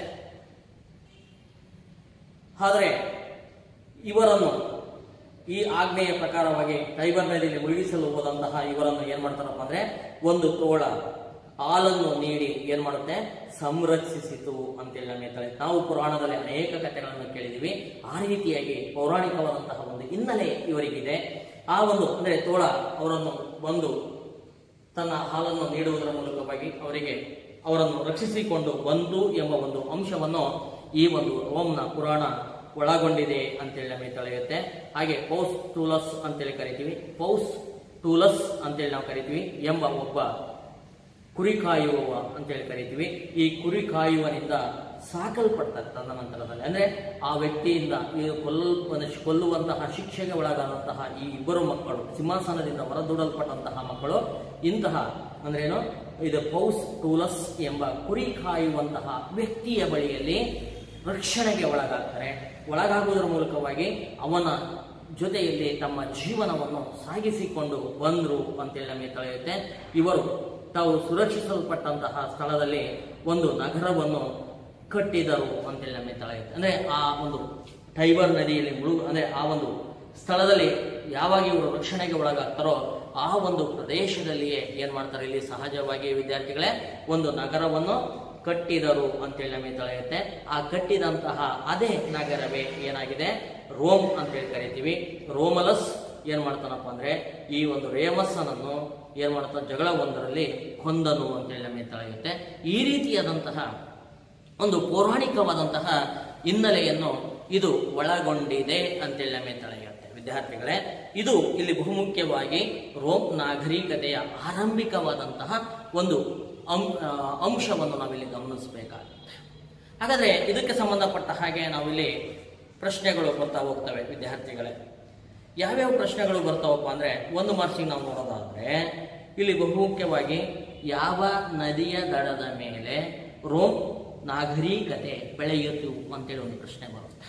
ಆದರೆ ಇವರನ್ನು ಈ ಆಜ್ಞೆಯ ಪ್ರಕಾರವಾಗಿ ಟೈಬರ್ ನದಿಯಲ್ಲಿ ಮುಳುಗಿಸಲು ಹೋದಂತಹ ಇವರನ್ನು ಏನ್ ಮಾಡ್ತಾರಪ್ಪ ಅಂದ್ರೆ ಒಂದು ತೋಳ ಹಾಲನ್ನು ನೀಡಿ ಏನ್ ಮಾಡುತ್ತೆ ಸಂರಕ್ಷಿಸಿತು ಅಂತೇಳಿ ನಮಗೆ ತಿಳಿಯುತ್ತೆ ನಾವು ಪುರಾಣದಲ್ಲಿ ಅನೇಕ ಕಥೆಗಳನ್ನು ಕೇಳಿದೀವಿ ಆ ರೀತಿಯಾಗಿ ಪೌರಾಣಿಕವಾದಂತಹ ಒಂದು ಹಿನ್ನೆಲೆ ಇವರಿಗಿದೆ ಆ ಒಂದು ಅಂದ್ರೆ ತೋಳ ಅವರನ್ನು ಬಂದು ತನ್ನ ಹಾಲನ್ನು ನೀಡುವುದರ ಮೂಲಕವಾಗಿ ಅವರಿಗೆ ಅವರನ್ನು ರಕ್ಷಿಸಿಕೊಂಡು ಬಂದು ಎಂಬ ಒಂದು ಅಂಶವನ್ನು ಈ ಒಂದು ರೋಮ್ನ ಪುರಾಣ ಒಳಗೊಂಡಿದೆ ಅಂತೇಳಿ ನಮಗೆ ತಿಳಿಯುತ್ತೆ ಹಾಗೆ ಪೌಸ್ ಟೂಲಸ್ ಅಂತೇಳಿ ಕರಿತೀವಿ ಪೌಸ್ ಟೂಲಸ್ ಅಂತೇಳಿ ನಾವು ಕರಿತೀವಿ ಎಂಬ ಒಬ್ಬ ಕುರಿ ಕಾಯುವವ ಅಂತೇಳಿ ಕರಿತೀವಿ ಈ ಕುರಿ ಕಾಯುವನಿಂದ ಸಾಕಲ್ಪಡ್ತಾರೆ ತದನಂತರದಲ್ಲಿ ಅಂದ್ರೆ ಆ ವ್ಯಕ್ತಿಯಿಂದ ಈ ಕೊಲ್ಲ ಕೊಲ್ಲುವಂತಹ ಶಿಕ್ಷೆಗೆ ಒಳಗಾದಂತಹ ಈ ಇಬ್ಬರು ಮಕ್ಕಳು ಸಿಂಹಾಸನದಿಂದ ಹೊರದೂಡಲ್ಪಟ್ಟಂತಹ ಮಕ್ಕಳು ಇಂತಹ ಅಂದ್ರೆ ಏನು ಇದು ಪೌಸ್ ಟೂಲಸ್ ಎಂಬ ಕುರಿ ಕಾಯುವಂತಹ ವ್ಯಕ್ತಿಯ ಬಳಿಯಲ್ಲಿ ರಕ್ಷಣೆಗೆ ಒಳಗಾಗ್ತಾರೆ ಒಳಗಾಗುವುದರ ಮೂಲಕವಾಗಿ ಅವನ ಜೊತೆಯಲ್ಲಿ ತಮ್ಮ ಜೀವನವನ್ನು ಸಾಗಿಸಿಕೊಂಡು ಬಂದರು ಅಂತೇಳಿ ನಮಗೆ ತಿಳಿಯುತ್ತೆ ಇವರು ತಾವು ಸುರಕ್ಷಿಸಲ್ಪಟ್ಟಂತಹ ಸ್ಥಳದಲ್ಲಿ ಒಂದು ನಗರವನ್ನು ಕಟ್ಟಿದರು ಅಂತೇಳಿ ನಮಗೆ ತಿಳಿಯುತ್ತೆ ಅಂದ್ರೆ ಆ ಒಂದು ಟೈಬರ್ ನದಿಯಲ್ಲಿ ಮುಳುಗು ಅಂದ್ರೆ ಆ ಒಂದು ಸ್ಥಳದಲ್ಲಿ ಯಾವಾಗ ಇವರು ರಕ್ಷಣೆಗೆ ಒಳಗಾಗ್ತಾರೋ ಆ ಒಂದು ಪ್ರದೇಶದಲ್ಲಿಯೇ ಏನ್ ಮಾಡ್ತಾರೆ ಇಲ್ಲಿ ಸಹಜವಾಗಿ ವಿದ್ಯಾರ್ಥಿಗಳೇ ಒಂದು ನಗರವನ್ನು ಕಟ್ಟಿದರು ಅಂತೇಳಿ ನಮಗೆ ತಿಳಿಯುತ್ತೆ ಆ ಕಟ್ಟಿದಂತಹ ಅದೇ ನಗರವೇ ಏನಾಗಿದೆ ರೋಮ್ ಅಂತೇಳಿ ಕರಿತೀವಿ ರೋಮಲಸ್ ಏನ್ ಮಾಡ್ತಾನಪ್ಪ ಅಂದ್ರೆ ಈ ಒಂದು ರೇಮಸ್ಸನನ್ನು ಏನ್ ಮಾಡ್ತಾನೆ ಜಗಳ ಒಂದರಲ್ಲಿ ಕೊಂದನು ಅಂತೇಳಿ ನಮಗೆ ತಿಳಿಯುತ್ತೆ ಈ ರೀತಿಯಾದಂತಹ ಒಂದು ಪೌರಾಣಿಕವಾದಂತಹ ಹಿನ್ನೆಲೆಯನ್ನು ಇದು ಒಳಗೊಂಡಿದೆ ಅಂತೇಳಿ ನಮಗೆ ತಿಳಿಯುತ್ತೆ ವಿದ್ಯಾರ್ಥಿಗಳೇ ಇದು ಇಲ್ಲಿ ಬಹುಮುಖ್ಯವಾಗಿ ರೋಮ್ ನಾಗರಿಕತೆಯ ಆರಂಭಿಕವಾದಂತಹ ಒಂದು ಅಂ- ಆ, ಅಂಶವನ್ನು ನಾವಿಲ್ಲಿ ಗಮನಿಸಬೇಕಾಗುತ್ತೆ ಹಾಗಾದ್ರೆ ಇದಕ್ಕೆ ಸಂಬಂಧಪಟ್ಟ ಹಾಗೆ ನಾವಿಲ್ಲಿ ಪ್ರಶ್ನೆಗಳು ಬರ್ತಾ ಹೋಗ್ತವೆ ವಿದ್ಯಾರ್ಥಿಗಳೇ ಯಾವ್ಯಾವ ಪ್ರಶ್ನೆಗಳು ಬರ್ತಾವಪ್ಪ ಅಂದ್ರೆ ಒಂದು ಮಾರ್ಕ್ಸಿಗೆ ನಾವು ನೋಡೋದಾದ್ರೆ ಇಲ್ಲಿ ಬಹುಮುಖ್ಯವಾಗಿ ಯಾವ ನದಿಯ ದಡದ ಮೇಲೆ ರೋಮ್ ನಾಗರಿಕತೆ ಬೆಳೆಯಿತು ಅಂತೇಳಿ ಒಂದು ಪ್ರಶ್ನೆ ಬರುತ್ತೆ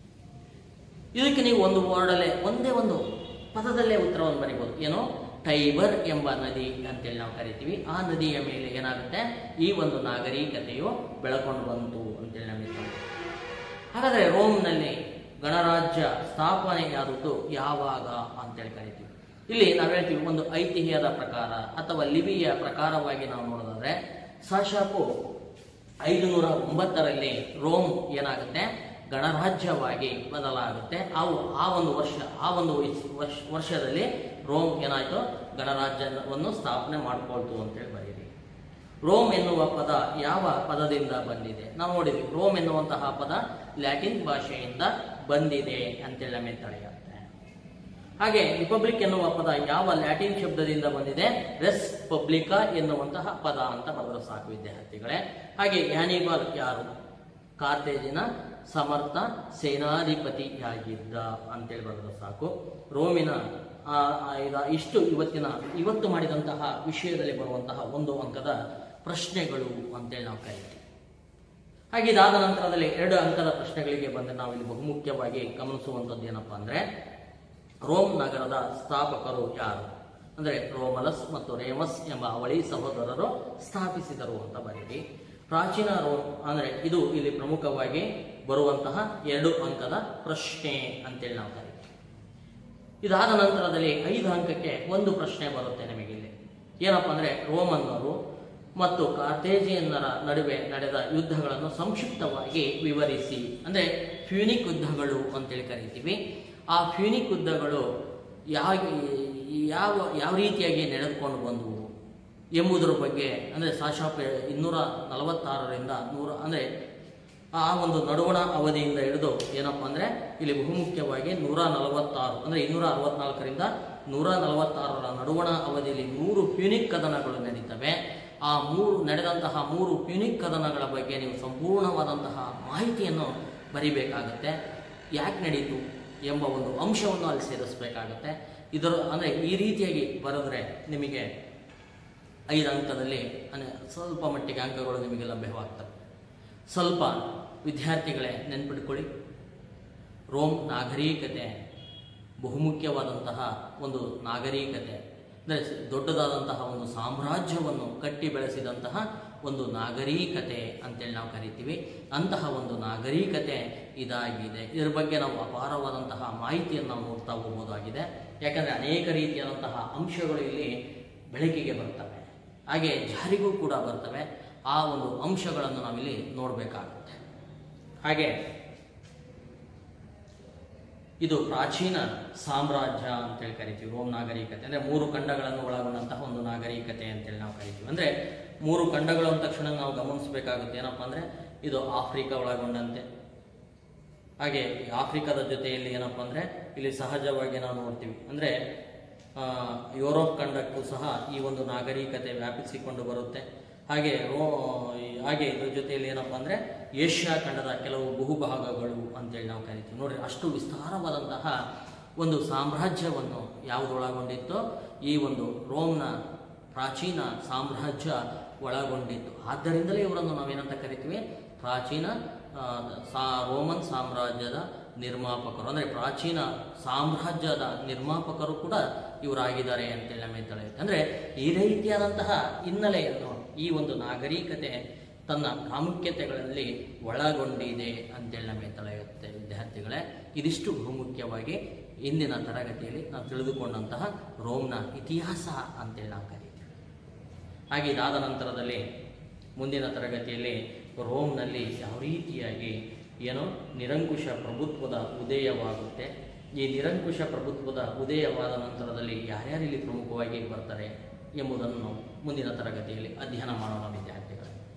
ಇದಕ್ಕೆ ನೀವು ಒಂದು ವರ್ಡಲ್ಲೇ ಒಂದೇ ಒಂದು ಪದದಲ್ಲೇ ಉತ್ತರವನ್ನು ಬರೀಬಹುದು ಏನು ಟೈಬರ್ ಎಂಬ ನದಿ ಅಂತೇಳಿ ನಾವು ಕರಿತೀವಿ ಆ ನದಿಯ ಮೇಲೆ ಏನಾಗುತ್ತೆ ಈ ಒಂದು ನಾಗರಿಕತೆಯು ಬೆಳಕೊಂಡು ಬಂತು ಅಂತೇಳಿ ನಮಗೆ ತಿಳಿಯುತ್ತೆ. ಹಾಗಾದ್ರೆ ರೋಮ್ನಲ್ಲಿ ಗಣರಾಜ್ಯ ಸ್ಥಾಪನೆಯಾದದ್ದು ಯಾವಾಗ ಅಂತೇಳಿ ಕರಿತೀವಿ ಇಲ್ಲಿ ನಾವು ಹೇಳ್ತೀವಿ ಒಂದು ಐತಿಹ್ಯದ ಪ್ರಕಾರ ಅಥವಾ ಲಿಪಿಯ ಪ್ರಕಾರವಾಗಿ ನಾವು ನೋಡೋದಾದ್ರೆ ಸಾಶಾಕು ಐದುನೂರ ಒಂಬತ್ತರಲ್ಲಿ ರೋಮ್ ಏನಾಗುತ್ತೆ ಗಣರಾಜ್ಯವಾಗಿ ಬದಲಾಗುತ್ತೆ ಅವು ಆ ಒಂದು ವರ್ಷ ಆ ಒಂದು ವಯಸ್- ವರ್ಷ ವರ್ಷದಲ್ಲಿ ರೋಮ್ ಏನಾಯ್ತು ಗಣರಾಜ್ಯವನ್ನು ಸ್ಥಾಪನೆ ಮಾಡ್ಕೊಳ್ತು ಅಂತೇಳಿ ಬರೀರಿ ರೋಮ್ ಎನ್ನುವ ಪದ ಯಾವ ಪದದಿಂದ ಬಂದಿದೆ ನಾವು ನೋಡಿದ್ವಿ ರೋಮ್ ಎನ್ನುವಂತಹ ಪದ ಲ್ಯಾಟಿನ್ ಭಾಷೆಯಿಂದ ಬಂದಿದೆ ಅಂತೇಳಿ ನಮಗೆ ತಿಳಿಯುತ್ತೆ ಹಾಗೆ ರಿಪಬ್ಲಿಕ್ ಎನ್ನುವ ಪದ ಯಾವ ಲ್ಯಾಟಿನ್ ಶಬ್ದದಿಂದ ಬಂದಿದೆ ರೆಸ್ ಪಬ್ಲಿಕಾ ಎನ್ನುವಂತಹ ಪದ ಅಂತ ಬರೆದ್ರೆ ಸಾಕು ವಿದ್ಯಾರ್ಥಿಗಳೇ ಹಾಗೆ ಹ್ಯಾನಿಬಾಲ್ ಯಾರು ಕಾರ್ತೇಜಿನ ಸಮರ್ಥ ಸೇನಾಧಿಪತಿಯಾಗಿದ್ದ ಅಂತೇಳಿ ಬರೆದ್ರೆ ಸಾಕು ರೋಮಿನ ಆ, ಆ, ಇದ- ಇಷ್ಟು ಇವತ್ತಿನ ಇವತ್ತು ಮಾಡಿದಂತಹ ವಿಷಯದಲ್ಲಿ ಬರುವಂತಹ ಒಂದು ಅಂಕದ ಪ್ರಶ್ನೆಗಳು ಅಂತೇಳಿ ನಾವು ಕರಿತೀವಿ ಹಾಗೆ ಇದಾದ ನಂತರದಲ್ಲಿ ಎರಡು ಅಂಕದ ಪ್ರಶ್ನೆಗಳಿಗೆ ಬಂದರೆ ನಾವು ಇಲ್ಲಿ ಬಹುಮುಖ್ಯವಾಗಿ ಗಮನಿಸುವಂಥದ್ದು ಏನಪ್ಪಾ ಅಂದ್ರೆ ರೋಮ್ ನಗರದ ಸ್ಥಾಪಕರು ಯಾರು ಅಂದ್ರೆ ರೋಮಲಸ್ ಮತ್ತು ರೇಮಸ್ ಎಂಬ ಅವಳಿ ಸಹೋದರರು ಸ್ಥಾಪಿಸಿದರು ಅಂತ ಬರೀರಿ ಪ್ರಾಚೀನ ರೋಮ್ ಅಂದ್ರೆ ಇದು ಇಲ್ಲಿ ಪ್ರಮುಖವಾಗಿ ಬರುವಂತಹ ಎರಡು ಅಂಕದ ಪ್ರಶ್ನೆ ಅಂತೇಳಿ ನಾವು ಕರಿತೀವಿ ಇದಾದ ನಂತರದಲ್ಲಿ ಐದು ಅಂಕಕ್ಕೆ ಒಂದು ಪ್ರಶ್ನೆ ಬರುತ್ತೆ ನಿಮಗೆ ಇಲ್ಲಿ ಏನಪ್ಪಾ ಅಂದ್ರೆ ರೋಮನ್ನರು ಮತ್ತು ಕಾರ್ತೇಜಿಯನ್ನರ ನಡುವೆ ನಡೆದ ಯುದ್ಧಗಳನ್ನು ಸಂಕ್ಷಿಪ್ತವಾಗಿ ವಿವರಿಸಿ ಅಂದ್ರೆ ಫ್ಯೂನಿಕ್ ಯುದ್ಧಗಳು ಅಂತೇಳಿ ಕರಿತೀವಿ ಆ ಫ್ಯೂನಿಕ್ ಯುದ್ಧಗಳು ಯಾವ ಯಾವ ಯಾವ ರೀತಿಯಾಗಿ ನಡೆದುಕೊಂಡು ಬಂದವು ಎಂಬುದರ ಬಗ್ಗೆ ಅಂದ್ರೆ ಸಾಶಾಪ್ ಇನ್ನೂರ ನಲವತ್ತಾರರಿಂದ ನೂರ ಅಂದ್ರೆ ಆ ಒಂದು ನಡುವಣ ಅವಧಿಯಿಂದ ಹಿಡಿದು ಏನಪ್ಪಾ ಅಂದ್ರೆ ಇಲ್ಲಿ ಬಹುಮುಖ್ಯವಾಗಿ ನೂರ ನಲವತ್ತಾರು ಅಂದ್ರೆ ಇನ್ನೂರ ಅರವತ್ನಾಲ್ಕರಿಂದ ನೂರ ನಲವತ್ತಾರರ ನಡುವಣ ಅವಧಿಯಲ್ಲಿ ಮೂರು ಪ್ಯೂನಿಕ್ ಕದನಗಳು ನಡೀತವೆ ಆ ಮೂರು ನಡೆದಂತಹ ಮೂರು ಪ್ಯೂನಿಕ್ ಕದನಗಳ ಬಗ್ಗೆ ನೀವು ಸಂಪೂರ್ಣವಾದಂತಹ ಮಾಹಿತಿಯನ್ನು ಬರಿಬೇಕಾಗತ್ತೆ ಯಾಕೆ ನಡೀತು ಎಂಬ ಒಂದು ಅಂಶವನ್ನು ಅಲ್ಲಿ ಸೇರಿಸಬೇಕಾಗತ್ತೆ ಇದರ ಅಂದ್ರೆ ಈ ರೀತಿಯಾಗಿ ಬರೆದ್ರೆ ನಿಮಗೆ ಐದು ಅಂಕದಲ್ಲಿ ಅಂದ್ರೆ ಸ್ವಲ್ಪ ಮಟ್ಟಿಗೆ ಅಂಕಗಳು ನಿಮಗೆ ಲಭ್ಯವಾಗ್ತವೆ ಸ್ವಲ್ಪ ವಿದ್ಯಾರ್ಥಿಗಳೇ ನೆನ್ಪಿಟ್ಕೊಳ್ಳಿ ರೋಮ್ ನಾಗರಿಕತೆ ಬಹುಮುಖ್ಯವಾದಂತಹ ಒಂದು ನಾಗರಿಕತೆ ಅಂದರೆ ದೊಡ್ಡದಾದಂತಹ ಒಂದು ಸಾಮ್ರಾಜ್ಯವನ್ನು ಕಟ್ಟಿ ಬೆಳೆಸಿದಂತಹ ಒಂದು ನಾಗರಿಕತೆ ಅಂತೇಳಿ ನಾವು ಕರಿತೀವಿ ಅಂತಹ ಒಂದು ನಾಗರಿಕತೆ ಇದಾಗಿದೆ ಇದರ ಬಗ್ಗೆ ನಾವು ಅಪಾರವಾದಂತಹ ಮಾಹಿತಿಯನ್ನು ನಾವು ನೋಡ್ತಾ ಹೋಗ್ಬೋದಾಗಿದೆ ಯಾಕಂದರೆ ಅನೇಕ ರೀತಿಯಾದಂತಹ ಅಂಶಗಳು ಇಲ್ಲಿ ಬೆಳಕಿಗೆ ಬರ್ತವೆ ಹಾಗೆ ಜಾರಿಗೂ ಕೂಡ ಬರ್ತವೆ ಆ ಒಂದು ಅಂಶಗಳನ್ನು ನಾವಿಲ್ಲಿ ನೋಡಬೇಕಾಗುತ್ತೆ ಹಾಗೆ ಇದು ಪ್ರಾಚೀನ ಸಾಮ್ರಾಜ್ಯ ಅಂತೇಳಿ ಕರಿತೀವಿ ರೋಮ್ ನಾಗರಿಕತೆ ಅಂದ್ರೆ ಮೂರು ಖಂಡಗಳನ್ನು ಒಳಗೊಂಡಂತಹ ಒಂದು ನಾಗರಿಕತೆ ಅಂತೇಳಿ ನಾವು ಕರಿತೀವಿ ಅಂದ್ರೆ ಮೂರು ಖಂಡಗಳು ಅಂದ ತಕ್ಷಣ ನಾವು ಗಮನಿಸಬೇಕಾಗುತ್ತೆ ಏನಪ್ಪಾ ಅಂದ್ರೆ ಇದು ಆಫ್ರಿಕಾ ಒಳಗೊಂಡಂತೆ ಹಾಗೆ ಈ ಆಫ್ರಿಕಾದ ಜೊತೆಯಲ್ಲಿ ಏನಪ್ಪಾ ಅಂದ್ರೆ ಇಲ್ಲಿ ಸಹಜವಾಗಿ ನಾವು ನೋಡ್ತೀವಿ ಅಂದ್ರೆ ಆ, ಯುರೋಪ್ ಖಂಡಕ್ಕೂ ಸಹ ಈ ಒಂದು ನಾಗರಿಕತೆ ವ್ಯಾಪಿಸಿಕೊಂಡು ಬರುತ್ತೆ ಹಾಗೆ ರೋ ಈ- ಹಾಗೆ ಇದ್ರ ಜೊತೆಯಲ್ಲಿ ಏನಪ್ಪಾ ಅಂದ್ರೆ ಏಷ್ಯಾ ಖಂಡದ ಕೆಲವು ಬಹುಭಾಗಗಳು ಅಂತೇಳಿ ನಾವು ಕರಿತೀವಿ ನೋಡ್ರಿ ಅಷ್ಟು ವಿಸ್ತಾರವಾದಂತಹ ಒಂದು ಸಾಮ್ರಾಜ್ಯವನ್ನು ಯಾವುದು ಒಳಗೊಂಡಿತ್ತು ಈ ಒಂದು ರೋಮ್ನ ಪ್ರಾಚೀನ ಸಾಮ್ರಾಜ್ಯ ಒಳಗೊಂಡಿತ್ತು ಆದ್ದರಿಂದಲೇ ಇವರನ್ನು ನಾವೇನಂತ ಕರಿತೀವಿ ಪ್ರಾಚೀನ ಆ, ಸಾ ರೋಮನ್ ಸಾಮ್ರಾಜ್ಯದ ನಿರ್ಮಾಪಕರು ಅಂದರೆ ಪ್ರಾಚೀನ ಸಾಮ್ರಾಜ್ಯದ ನಿರ್ಮಾಪಕರು ಕೂಡ ಇವರಾಗಿದ್ದಾರೆ ಅಂತೇಳಿ ನಮಗೆ ತಿಳಿಯುತ್ತೆ ಅಂದರೆ ಈ ರೀತಿಯಾದಂತಹ ಹಿನ್ನೆಲೆಯನ್ನು ಈ ಒಂದು ನಾಗರಿಕತೆ ತನ್ನ ಪ್ರಾಮುಖ್ಯತೆಗಳಲ್ಲಿ ಒಳಗೊಂಡಿದೆ ಅಂತೇಳಿ ನಮಗೆ ತಿಳಿಯುತ್ತೆ ವಿದ್ಯಾರ್ಥಿಗಳೇ ಇದಿಷ್ಟು ಬಹುಮುಖ್ಯವಾಗಿ ಇಂದಿನ ತರಗತಿಯಲ್ಲಿ ನಾವು ತಿಳಿದುಕೊಂಡಂತಹ ರೋಮ್ನ ಇತಿಹಾಸ ಅಂತೇಳಿ ನಾವು ಕರೀತೀವಿ ಹಾಗೆ ಇದಾದ ನಂತರದಲ್ಲಿ ಮುಂದಿನ ತರಗತಿಯಲ್ಲಿ ರೋಮ್ನಲ್ಲಿ ಯಾವ ರೀತಿಯಾಗಿ ಏನೋ ನಿರಂಕುಶ ಪ್ರಭುತ್ವದ ಉದಯವಾಗುತ್ತೆ ಈ ನಿರಂಕುಶ ಪ್ರಭುತ್ವದ ಉದಯವಾದ ನಂತರದಲ್ಲಿ ಯಾರ್ಯಾರು ಇಲ್ಲಿ ಪ್ರಮುಖವಾಗಿ ಬರ್ತಾರೆ ಎಂಬುದನ್ನು ಮುಂದಿನ ತರಗತಿಯಲ್ಲಿ ಅಧ್ಯಯನ ಮಾಡೋಣ ವಿದ್ಯಾರ್ಥಿಗಳು